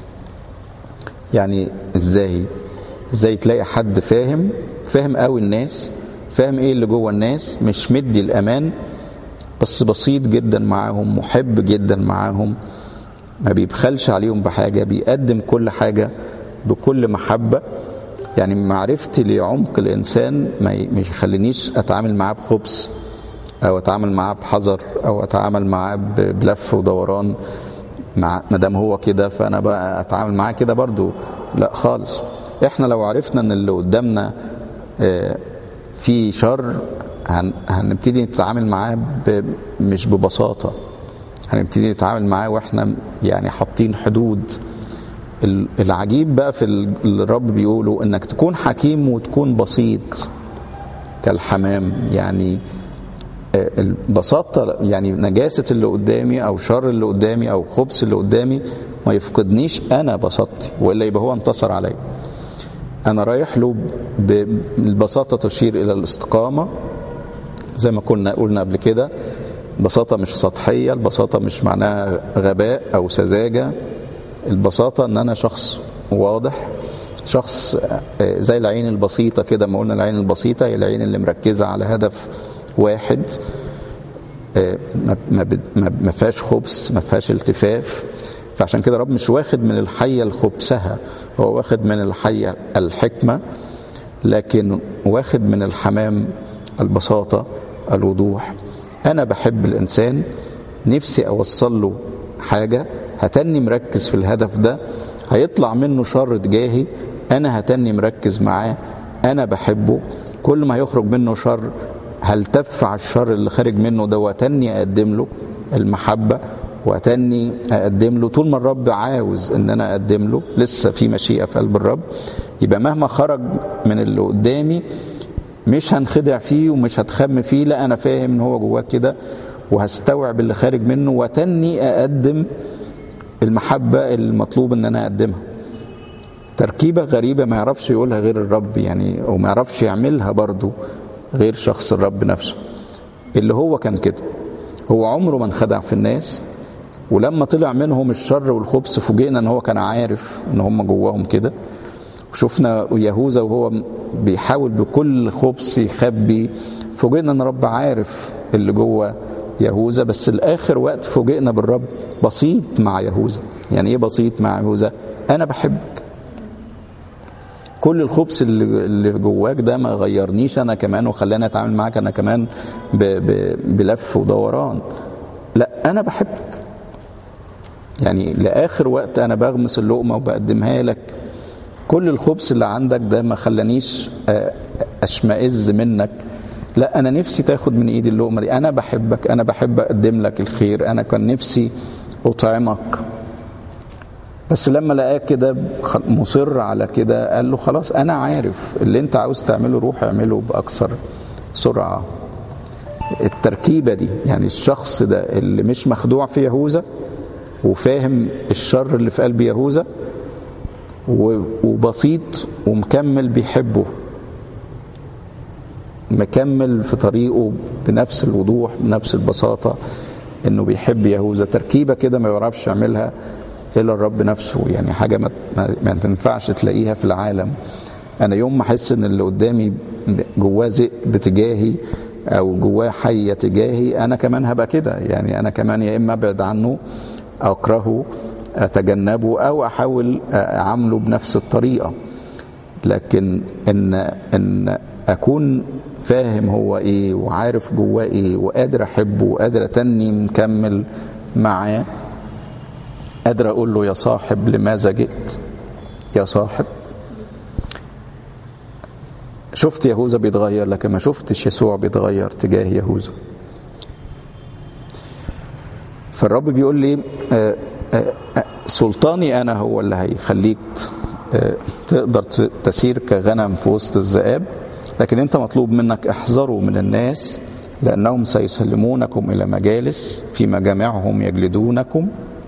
يعني ازاي ازاي تلاقي حد فاهم فاهم قوي الناس فاهم ايه اللي جوه الناس مش مدي الامان بس بسيط جدا معاهم محب جدا معاهم ما بيبخلش عليهم بحاجة بيقدم كل حاجة بكل محبة يعني معرفتي لعمق الإنسان ما مش يخلينيش أتعامل معاه بخبث أو أتعامل معاه بحذر أو أتعامل معاه بلف ودوران مع ما دام هو كده فأنا بقى أتعامل معاه كده برضو لا خالص إحنا لو عرفنا إن اللي قدامنا في شر هنبتدي نتعامل معاه مش ببساطة هنبتدي نتعامل معاه واحنا يعني حاطين حدود العجيب بقى في اللي الرب بيقوله انك تكون حكيم وتكون بسيط كالحمام يعني البساطة يعني نجاسة اللي قدامي أو شر اللي قدامي أو خبث اللي قدامي ما يفقدنيش أنا بساطتي وإلا يبقى هو انتصر عليا أنا رايح له بالبساطة تشير إلى الاستقامة زي ما كنا قلنا قبل كده البساطة مش سطحية البساطة مش معناها غباء أو سذاجة البساطة ان انا شخص واضح شخص زي العين البسيطة كده ما قلنا العين البسيطة هي العين اللي مركزة على هدف واحد ما فيهاش خبث ما فيهاش التفاف فعشان كده رب مش واخد من الحية الخبثها هو واخد من الحية الحكمة لكن واخد من الحمام البساطة الوضوح أنا بحب الإنسان نفسي أوصل له حاجة هتني مركز في الهدف ده هيطلع منه شر تجاهي انا هتني مركز معاه انا بحبه كل ما هيخرج منه شر هلتف على الشر اللي خارج منه ده واتني اقدم له المحبه واتني اقدم له طول ما الرب عاوز ان انا اقدم له لسه في مشيئه في قلب الرب يبقى مهما خرج من اللي قدامي مش هنخدع فيه ومش هتخم فيه لا انا فاهم ان هو جواه كده وهستوعب اللي خارج منه وتني اقدم المحبة المطلوب ان انا اقدمها تركيبة غريبة ما يعرفش يقولها غير الرب يعني وما يعرفش يعملها برضو غير شخص الرب نفسه اللي هو كان كده هو عمره ما انخدع في الناس ولما طلع منهم الشر والخبث فوجئنا ان هو كان عارف ان هم جواهم كده وشفنا يهوذا وهو بيحاول بكل خبث يخبي فوجئنا ان الرب عارف اللي جوه يهوذا بس الاخر وقت فوجئنا بالرب بسيط مع يهوذا يعني ايه بسيط مع يهوذا انا بحبك كل الخبث اللي, اللي جواك ده ما غيرنيش انا كمان وخلاني اتعامل معاك انا كمان ب ب بلف ودوران لا انا بحبك يعني لاخر وقت انا بغمس اللقمه وبقدمها لك كل الخبث اللي عندك ده ما خلانيش اشمئز منك لا انا نفسي تاخد من ايدي اللقمه دي انا بحبك انا بحب اقدم لك الخير انا كان نفسي اطعمك بس لما لقاك كده مصر على كده قال له خلاص انا عارف اللي انت عاوز تعمله روح اعمله باكثر سرعه التركيبه دي يعني الشخص ده اللي مش مخدوع في يهوذا وفاهم الشر اللي في قلب يهوذا وبسيط ومكمل بيحبه مكمل في طريقه بنفس الوضوح بنفس البساطة انه بيحب يهوذا تركيبة كده ما يعرفش يعملها الا الرب نفسه يعني حاجة ما, ما تنفعش تلاقيها في العالم انا يوم ما احس ان اللي قدامي جواه ذئب تجاهي او جواه حية تجاهي انا كمان هبقى كده يعني انا كمان يا اما ابعد عنه اكرهه اتجنبه او احاول اعامله بنفس الطريقة لكن ان ان اكون فاهم هو ايه وعارف جواه ايه وقادر احبه وقادر اتني مكمل معاه قادر اقول له يا صاحب لماذا جئت يا صاحب شفت يهوذا بيتغير لكن ما شفتش يسوع بيتغير تجاه يهوذا فالرب بيقول لي آه، آه، آه، سلطاني انا هو اللي هيخليك تقدر تسير كغنم في وسط الذئاب لكن انت مطلوب منك احذروا من الناس لانهم سيسلمونكم الى مجالس في مجامعهم يجلدونكم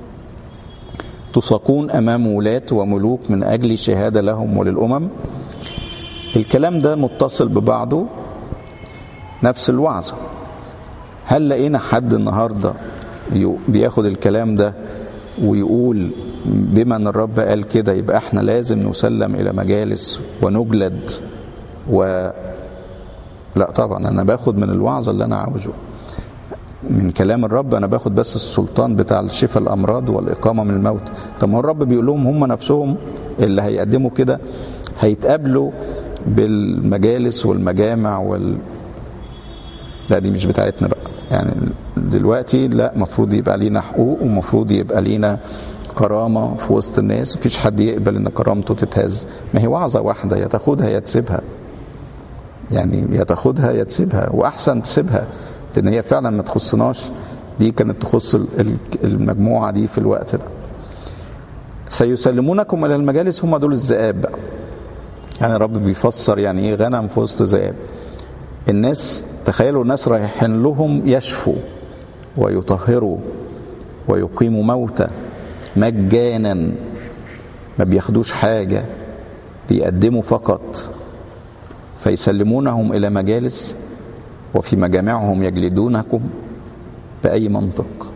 تساقون امام ولاة وملوك من اجل شهاده لهم وللامم الكلام ده متصل ببعضه نفس الوعظه هل لقينا حد النهارده بياخد الكلام ده ويقول بما ان الرب قال كده يبقى احنا لازم نسلم الى مجالس ونجلد و لا طبعا انا باخد من الوعظه اللي انا عاوزه من كلام الرب انا باخد بس السلطان بتاع شفاء الامراض والاقامه من الموت طب ما هو الرب بيقول لهم هم نفسهم اللي هيقدموا كده هيتقابلوا بالمجالس والمجامع وال لا دي مش بتاعتنا بقى يعني دلوقتي لا مفروض يبقى لينا حقوق ومفروض يبقى لينا كرامه في وسط الناس مفيش حد يقبل ان كرامته تتهز ما هي وعظه واحده يا تاخدها يا تسيبها يعني يا تاخدها يا تسيبها واحسن تسيبها لان هي فعلا ما تخصناش دي كانت تخص المجموعه دي في الوقت ده سيسلمونكم الى المجالس هم دول الذئاب بقى يعني الرب بيفسر يعني ايه غنم في وسط ذئاب الناس تخيلوا الناس رايحين لهم يشفوا ويطهروا ويقيموا موتى مجانا ما بياخدوش حاجة بيقدموا فقط فيسلمونهم إلى مجالس وفي مجامعهم يجلدونكم بأي منطق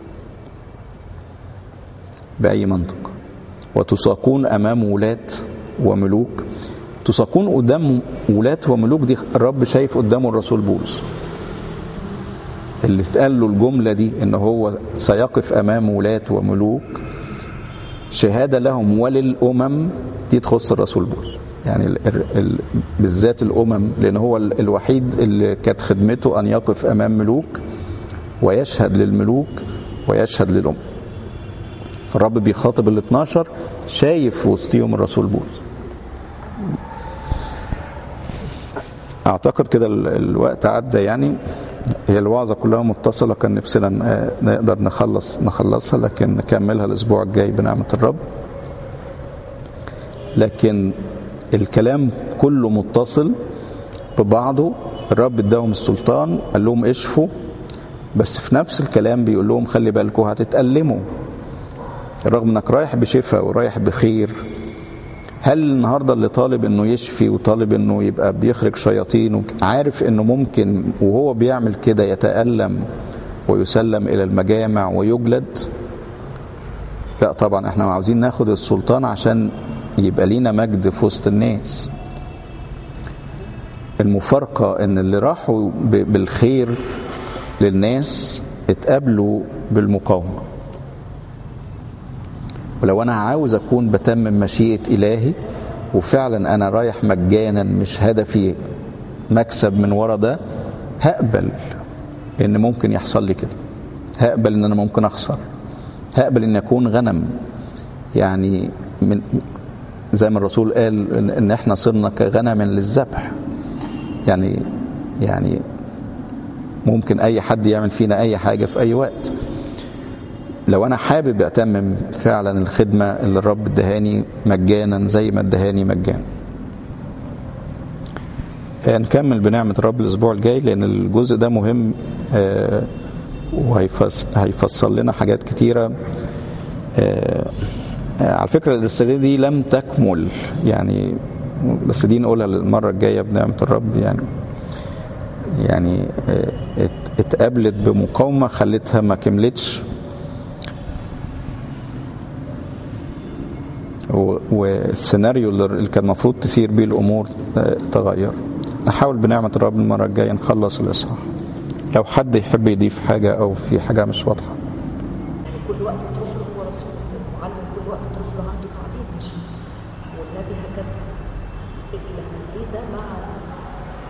بأي منطق وتساقون أمام ولاة وملوك تساقون قدام ولاة وملوك دي الرب شايف قدامه الرسول بولس اللي اتقال له الجملة دي ان هو سيقف امام ولاة وملوك شهادة لهم وللأمم دي تخص الرسول بولس يعني ال ال بالذات الأمم لأن هو الوحيد اللي كانت خدمته أن يقف أمام ملوك ويشهد للملوك ويشهد للأمم فالرب بيخاطب ال 12 شايف وسطيهم الرسول بولس اعتقد كده الوقت عدى يعني هي الوعظه كلها متصله كان نفسنا نقدر نخلص نخلصها لكن نكملها الاسبوع الجاي بنعمه الرب لكن الكلام كله متصل ببعضه الرب اداهم السلطان قال لهم اشفوا بس في نفس الكلام بيقول لهم خلي بالكم هتتألموا رغم انك رايح بشفاء ورايح بخير هل النهارده اللي طالب انه يشفي وطالب انه يبقى بيخرج شياطين عارف انه ممكن وهو بيعمل كده يتألم ويسلم الى المجامع ويجلد لا طبعا احنا عاوزين ناخد السلطان عشان يبقى لينا مجد في وسط الناس المفارقة ان اللي راحوا بالخير للناس اتقابلوا بالمقاومة ولو انا عاوز اكون بتمم مشيئه الهي وفعلا انا رايح مجانا مش هدفي مكسب من ورا ده هقبل ان ممكن يحصل لي كده هقبل ان انا ممكن اخسر هقبل ان اكون غنم يعني من زي ما الرسول قال ان احنا صرنا كغنم للذبح يعني يعني ممكن اي حد يعمل فينا اي حاجه في اي وقت لو انا حابب اتمم فعلا الخدمه اللي الرب ادهاني مجانا زي ما ادهاني مجانا نكمل بنعمة الرب الأسبوع الجاي لأن الجزء ده مهم وهيفصل لنا حاجات كتيرة على فكرة الرسالة دي لم تكمل يعني بس دي نقولها المرة الجاية بنعمة الرب يعني يعني اتقابلت بمقاومة خلتها ما كملتش والسيناريو اللي كان المفروض تسير بيه الامور تغير نحاول بنعمه الرب المره الجايه نخلص الاصحاح لو حد يحب يضيف حاجه او في حاجه مش واضحه
كل وقت تروح له هو رسول المعلم كل وقت تروح له عنده تعليم مش والنبي هكذا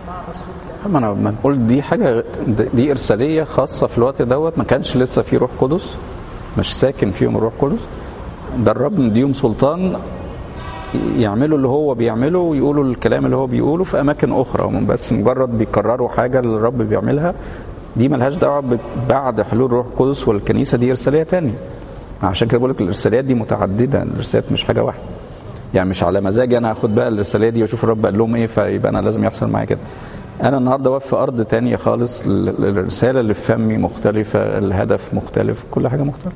مع الرسول
ما انا ما بقول دي حاجه دي ارساليه خاصه في الوقت دوت ما كانش لسه في روح قدس مش ساكن فيهم الروح القدس ده الرب مديهم سلطان يعملوا اللي هو بيعمله ويقولوا الكلام اللي هو بيقوله في اماكن اخرى هم بس مجرد بيكرروا حاجه اللي الرب بيعملها دي ملهاش دعوه ب- بعد حلول الروح القدس والكنيسه دي ارساليه تانية عشان كده بقول لك الارساليات دي متعدده الارساليات مش حاجه واحده يعني مش على مزاجي انا هاخد بقى الرساليه دي واشوف الرب قال لهم ايه فيبقى انا لازم يحصل معايا كده انا النهارده واقف في ارض تانية خالص ال- الرساله اللي في فمي مختلفه الهدف مختلف كل حاجه مختلفه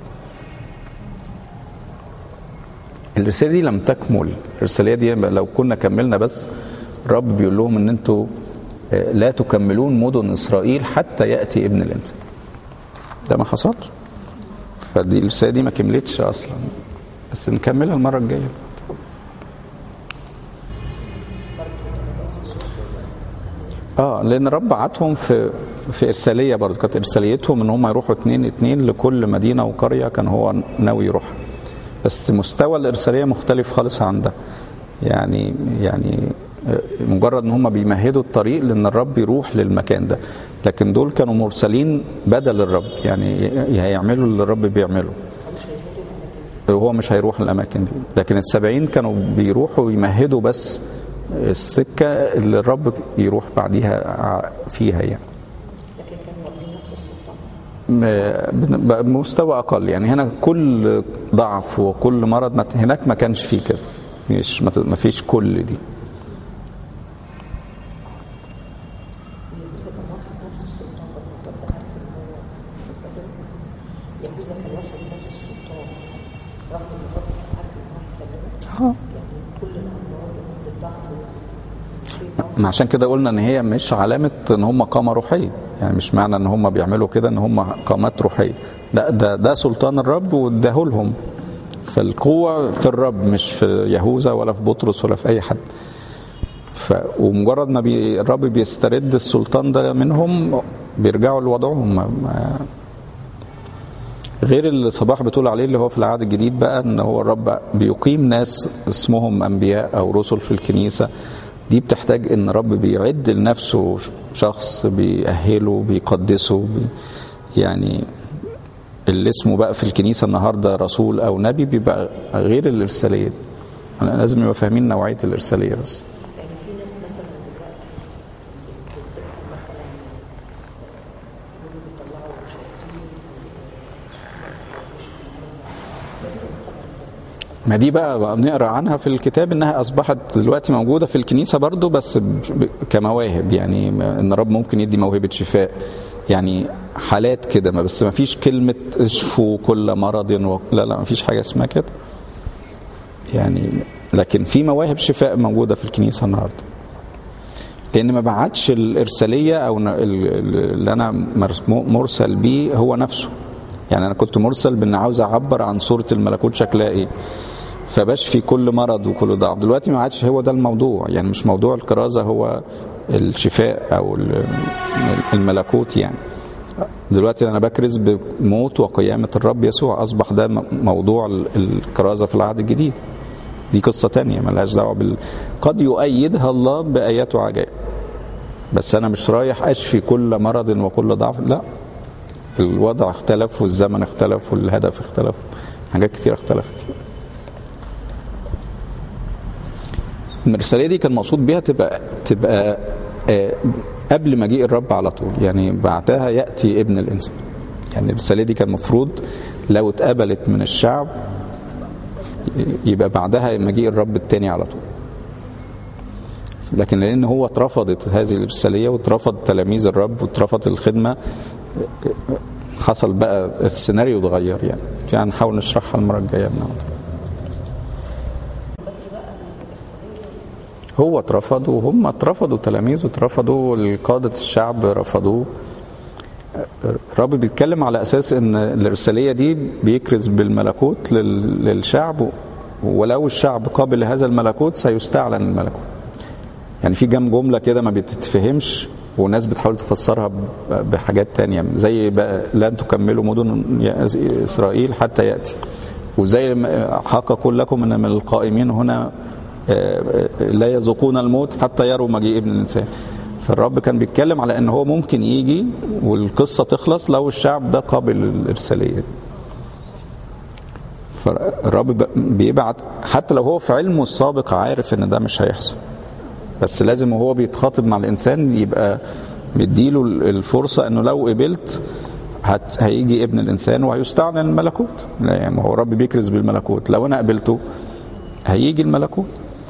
الرساله دي لم تكمل الرساليه دي لو كنا كملنا بس الرب بيقول لهم ان انتوا آه، لا تكملون مدن اسرائيل حتى ياتي ابن الانسان ده ما حصلش فدي الرساله دي ما كملتش اصلا بس نكملها المره الجايه اه لان الرب بعتهم في في ارساليه برضه كانت ارساليتهم ان هم يروحوا اتنين اتنين لكل مدينه وقريه كان هو ناوي يروح بس مستوى الارساليه مختلف خالص عن ده يعني يعني آه، مجرد ان هم بيمهدوا الطريق لان الرب يروح للمكان ده لكن دول كانوا مرسلين بدل الرب يعني ي- هيعملوا اللي الرب بيعمله هو مش هيروح الاماكن دي لكن السبعين كانوا بيروحوا يمهدوا بس السكه اللي الرب يروح بعديها ع- فيها يعني
لكن كانوا واخدين نفس السلطان
م- ب- بمستوى اقل يعني هنا كل ضعف وكل مرض ما- هناك ما كانش فيه كده مش ما ت- ما فيش كل دي
يهوذا كان واخد نفس السلطان برضه الرب عارف ان هو هيسلمه يهوذا كان واخد نفس السلطان رغم ان الرب كان عارف ان هو هيسلمه
اه
يعني كل الامراض وكل الضعف
ما عشان كده قلنا ان هي مش علامه ان هم قامه روحيه يعني مش معنى ان هم بيعملوا كده ان هم قامات روحيه لا ده ده سلطان الرب واداه لهم فالقوه في الرب مش في يهوذا ولا في بطرس ولا في اي حد ف ومجرد ما بي الرب بيسترد السلطان ده منهم بيرجعوا لوضعهم ما- ما غير اللي صباح بتقول عليه اللي هو في العهد الجديد بقى ان هو الرب بيقيم ناس اسمهم انبياء او رسل في الكنيسه دي بتحتاج ان الرب بيعد لنفسه شخص بيأهله بيقدسه بي يعني اللي اسمه بقى في الكنيسه النهارده رسول او نبي بيبقى غير الارساليه أنا لازم يبقى فاهمين نوعيه الارساليه بس
يعني في ناس مثلا دلوقتي بتبقى مثلا يقولوا بيطلعوا شياطين
ما دي بقى, بقى بنقرا عنها في الكتاب انها اصبحت دلوقتي موجوده في الكنيسه برضو بس ب- ب- كمواهب يعني ما- ان الرب ممكن يدي موهبه شفاء يعني حالات كده ما بس ما فيش كلمه اشفوا كل مرض و... لا لا ما فيش حاجه اسمها كده يعني لكن في مواهب شفاء موجوده في الكنيسه النهارده لان ما بعتش الارساليه او ن- ال- ال- اللي انا مرس- مرسل بيه هو نفسه يعني انا كنت مرسل بان عاوز اعبر عن صوره الملكوت شكلها ايه فبشفي كل مرض وكل ضعف دلوقتي ما عادش هو ده الموضوع يعني مش موضوع الكرازه هو الشفاء او ال- الملكوت يعني دلوقتي انا بكرز بموت وقيامه الرب يسوع اصبح ده م- موضوع ال- الكرازه في العهد الجديد دي قصه تانية ملهاش دعوه بال قد يؤيدها الله بايات وعجائب بس انا مش رايح اشفي كل مرض وكل ضعف لا الوضع اختلف والزمن اختلف والهدف اختلف حاجات كتير اختلفت الرسالة دي كان مقصود بيها تبقى تبقى آه، قبل مجيء الرب على طول يعني بعدها يأتي ابن الإنسان يعني الرسالة دي كان المفروض لو اتقبلت من الشعب يبقى بعدها مجيء الرب التاني على طول لكن لأن هو اترفضت هذه الإرسالية واترفض تلاميذ الرب واترفض الخدمة حصل بقى السيناريو اتغير يعني يعني نحاول نشرحها المرة الجاية النهارده هو اترفض وهم اترفضوا تلاميذه اترفضوا قادة الشعب رفضوه الرب بيتكلم على اساس ان الارساليه دي بيكرز بالملكوت لل- للشعب ولو الشعب قابل هذا الملكوت سيستعلن الملكوت يعني في جام جمله كده ما بتتفهمش وناس بتحاول تفسرها ب- بحاجات تانية زي بقى لن تكملوا مدن يا اسرائيل حتى ياتي وزي ما حق اقول لكم ان من القائمين هنا آه، لا يذوقون الموت حتى يروا مجيء ابن الانسان فالرب كان بيتكلم على ان هو ممكن يجي والقصه تخلص لو الشعب ده قابل للارساليه فالرب ب- بيبعت حتى لو هو في علمه السابق عارف ان ده مش هيحصل بس لازم وهو بيتخاطب مع الانسان يبقى مديله ال- الفرصه انه لو قبلت هت هيجي ابن الانسان وهيستعلن الملكوت لا يعني ما هو الرب بيكرز بالملكوت لو انا قبلته هيجي الملكوت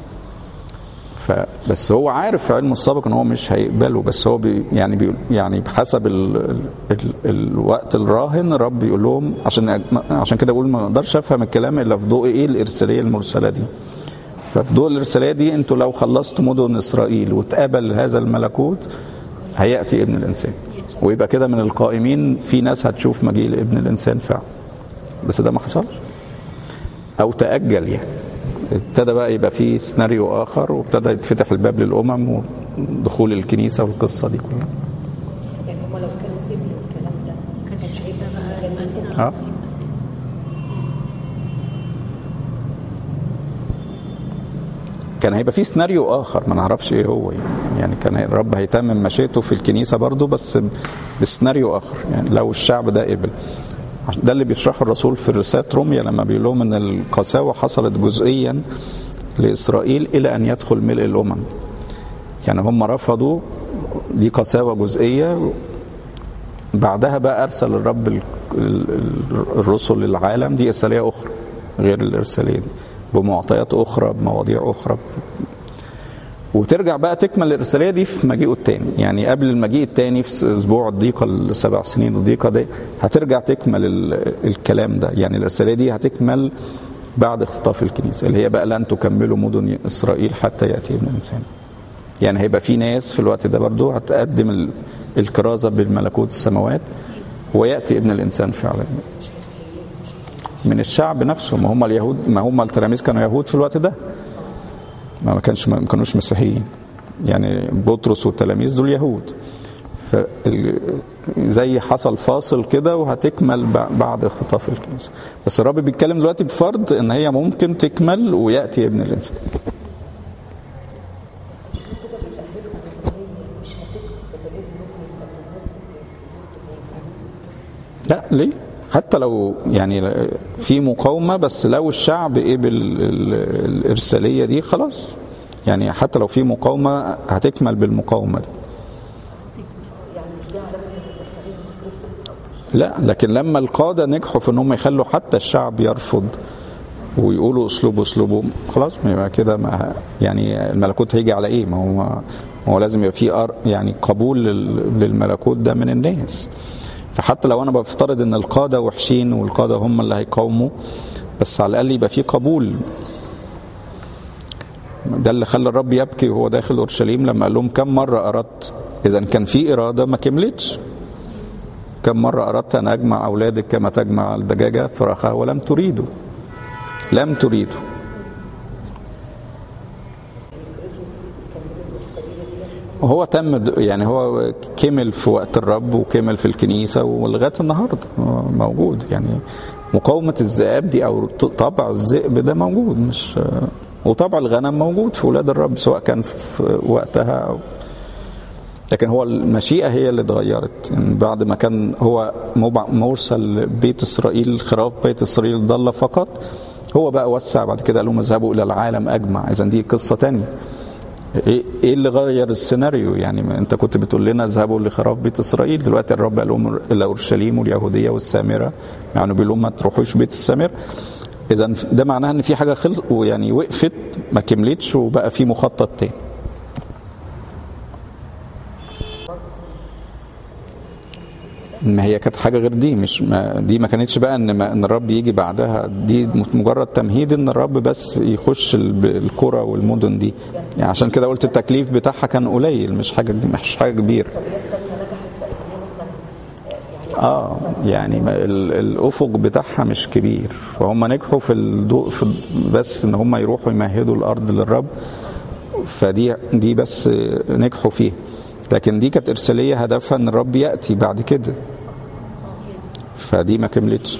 فبس هو عارف في علمه السابق ان هو مش هيقبله بس هو بي يعني بي يعني بحسب ال ال ال الوقت الراهن الرب يقول لهم عشان عشان كده بقول ما اقدرش افهم الكلام الا في ضوء ايه الارساليه المرسله دي ففي ضوء الارساليه دي انتوا لو خلصتوا مدن اسرائيل واتقبل هذا الملكوت هياتي ابن الانسان ويبقى كده من القائمين في ناس هتشوف مجيء ابن الانسان فعلا بس ده ما حصلش او تاجل يعني ابتدى بقى يبقى في سيناريو اخر وابتدى يتفتح الباب للامم ودخول الكنيسه والقصه دي كلها
يعني هم لو كانوا قبلوا الكلام ده ما كانش هيبقى في مجال للأمم.
اه كان هيبقى في سيناريو اخر ما نعرفش ايه هو يعني, يعني كان الرب هيتمم مشيئته في الكنيسه برضه بس بسيناريو اخر يعني لو الشعب ده قبل ده اللي بيشرحه الرسول في رساله روميا لما بيقول لهم ان القساوه حصلت جزئيا لاسرائيل الى ان يدخل ملء الامم يعني هم رفضوا دي قساوه جزئيه بعدها بقى ارسل الرب ال- ال- ال- الرسل للعالم دي ارساليه اخرى غير الارساليه دي بمعطيات اخرى بمواضيع اخرى وترجع بقى تكمل الارساليه دي في مجيئه الثاني يعني قبل المجيء الثاني في اسبوع الضيقه السبع سنين الضيقه دي هترجع تكمل ال- الكلام ده يعني الارساليه دي هتكمل بعد اختطاف الكنيسه اللي هي بقى لن تكملوا مدن اسرائيل حتى ياتي ابن الانسان يعني هيبقى في ناس في الوقت ده برضو هتقدم ال- الكرازه بالملكوت السماوات وياتي ابن الانسان فعلا من الشعب نفسه ما هم اليهود ما هم التلاميذ كانوا يهود في الوقت ده ما كانش ما كانوش مسيحيين يعني بطرس والتلاميذ دول يهود ف زي حصل فاصل كده وهتكمل ب- بعد خطاف الكنيسه بس الرب بيتكلم دلوقتي بفرض ان هي ممكن تكمل وياتي ابن الانسان لا ليه؟ حتى لو يعني في مقاومة بس لو الشعب قبل ال- الإرسالية دي خلاص يعني حتى لو في مقاومة هتكمل بالمقاومة دي لا لكن لما القادة نجحوا في ان هم يخلوا حتى الشعب يرفض ويقولوا اسلوبه اسلوبه خلاص ما يبقى كده ما يعني الملكوت هيجي على ايه ما هو ما هو لازم يبقى في أر- يعني قبول لل- للملكوت ده من الناس فحتى لو انا بفترض ان القاده وحشين والقاده هم اللي هيقاوموا بس على الاقل يبقى في قبول ده اللي خلى الرب يبكي وهو داخل اورشليم لما قال لهم كم مره اردت اذا كان في اراده ما كملتش كم مرة أردت أن أجمع أولادك كما تجمع الدجاجة فراخها ولم تريدوا لم تريدوا وهو تم د- يعني هو كمل في وقت الرب وكمل في الكنيسة ولغاية النهاردة هو موجود يعني مقاومة الذئاب دي أو ط- طبع الذئب ده موجود مش وطبع الغنم موجود في ولاد الرب سواء كان في وقتها أو لكن هو المشيئة هي اللي اتغيرت يعني بعد ما كان هو مبع- مرسل بيت إسرائيل خراف بيت إسرائيل ضل فقط هو بقى وسع بعد كده قال لهم اذهبوا إلى العالم أجمع إذا دي قصة تانية ايه إيه اللي غير السيناريو يعني ما انت كنت بتقول لنا اذهبوا لخراف بيت اسرائيل دلوقتي الرب قال لهم الى اورشليم واليهوديه والسامره يعني بيقول لهم ما تروحوش بيت السامره اذا ده معناها ان في حاجه خلص ويعني وقفت ما كملتش وبقى في مخطط تاني ما هي كانت حاجه غير دي مش ما دي ما كانتش بقى ان ما ان الرب يجي بعدها دي مجرد تمهيد ان الرب بس يخش ال- القرى والمدن دي يعني عشان كده قلت التكليف بتاعها كان قليل مش حاجه مش حاجه كبيره اه يعني ما ال- الافق بتاعها مش كبير فهم نجحوا في الضوء في بس ان هم يروحوا يمهدوا الارض للرب فدي دي بس نجحوا فيها لكن دي كانت ارساليه هدفها ان الرب ياتي بعد كده فدي ما كملتش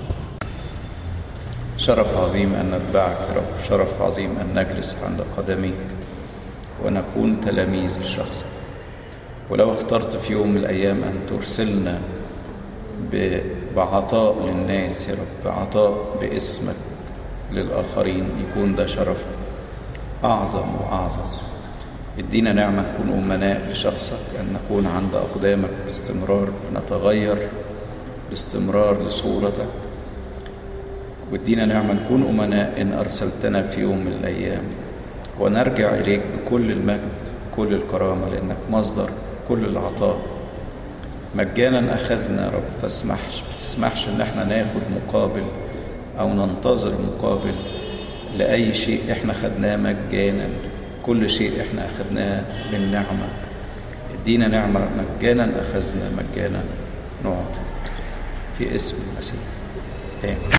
شرف عظيم أن نتبعك يا رب شرف عظيم أن نجلس عند قدميك ونكون تلاميذ لشخصك ولو اخترت في يوم من الأيام أن ترسلنا ب- بعطاء للناس يا رب عطاء باسمك للآخرين يكون ده شرف أعظم وأعظم ادينا نعمة نكون أمناء لشخصك أن نكون عند أقدامك باستمرار نتغير باستمرار لصورتك وادينا نعمة نكون أمناء إن أرسلتنا في يوم من الأيام ونرجع إليك بكل المجد كل الكرامة لأنك مصدر كل العطاء مجانا أخذنا يا رب فاسمحش ما تسمحش إن احنا ناخد مقابل أو ننتظر مقابل لأي شيء احنا خدناه مجانا كل شيء احنا أخدناه من نعمة ادينا نعمة مجانا أخذنا مجانا نعطي في اسم المسيح آمين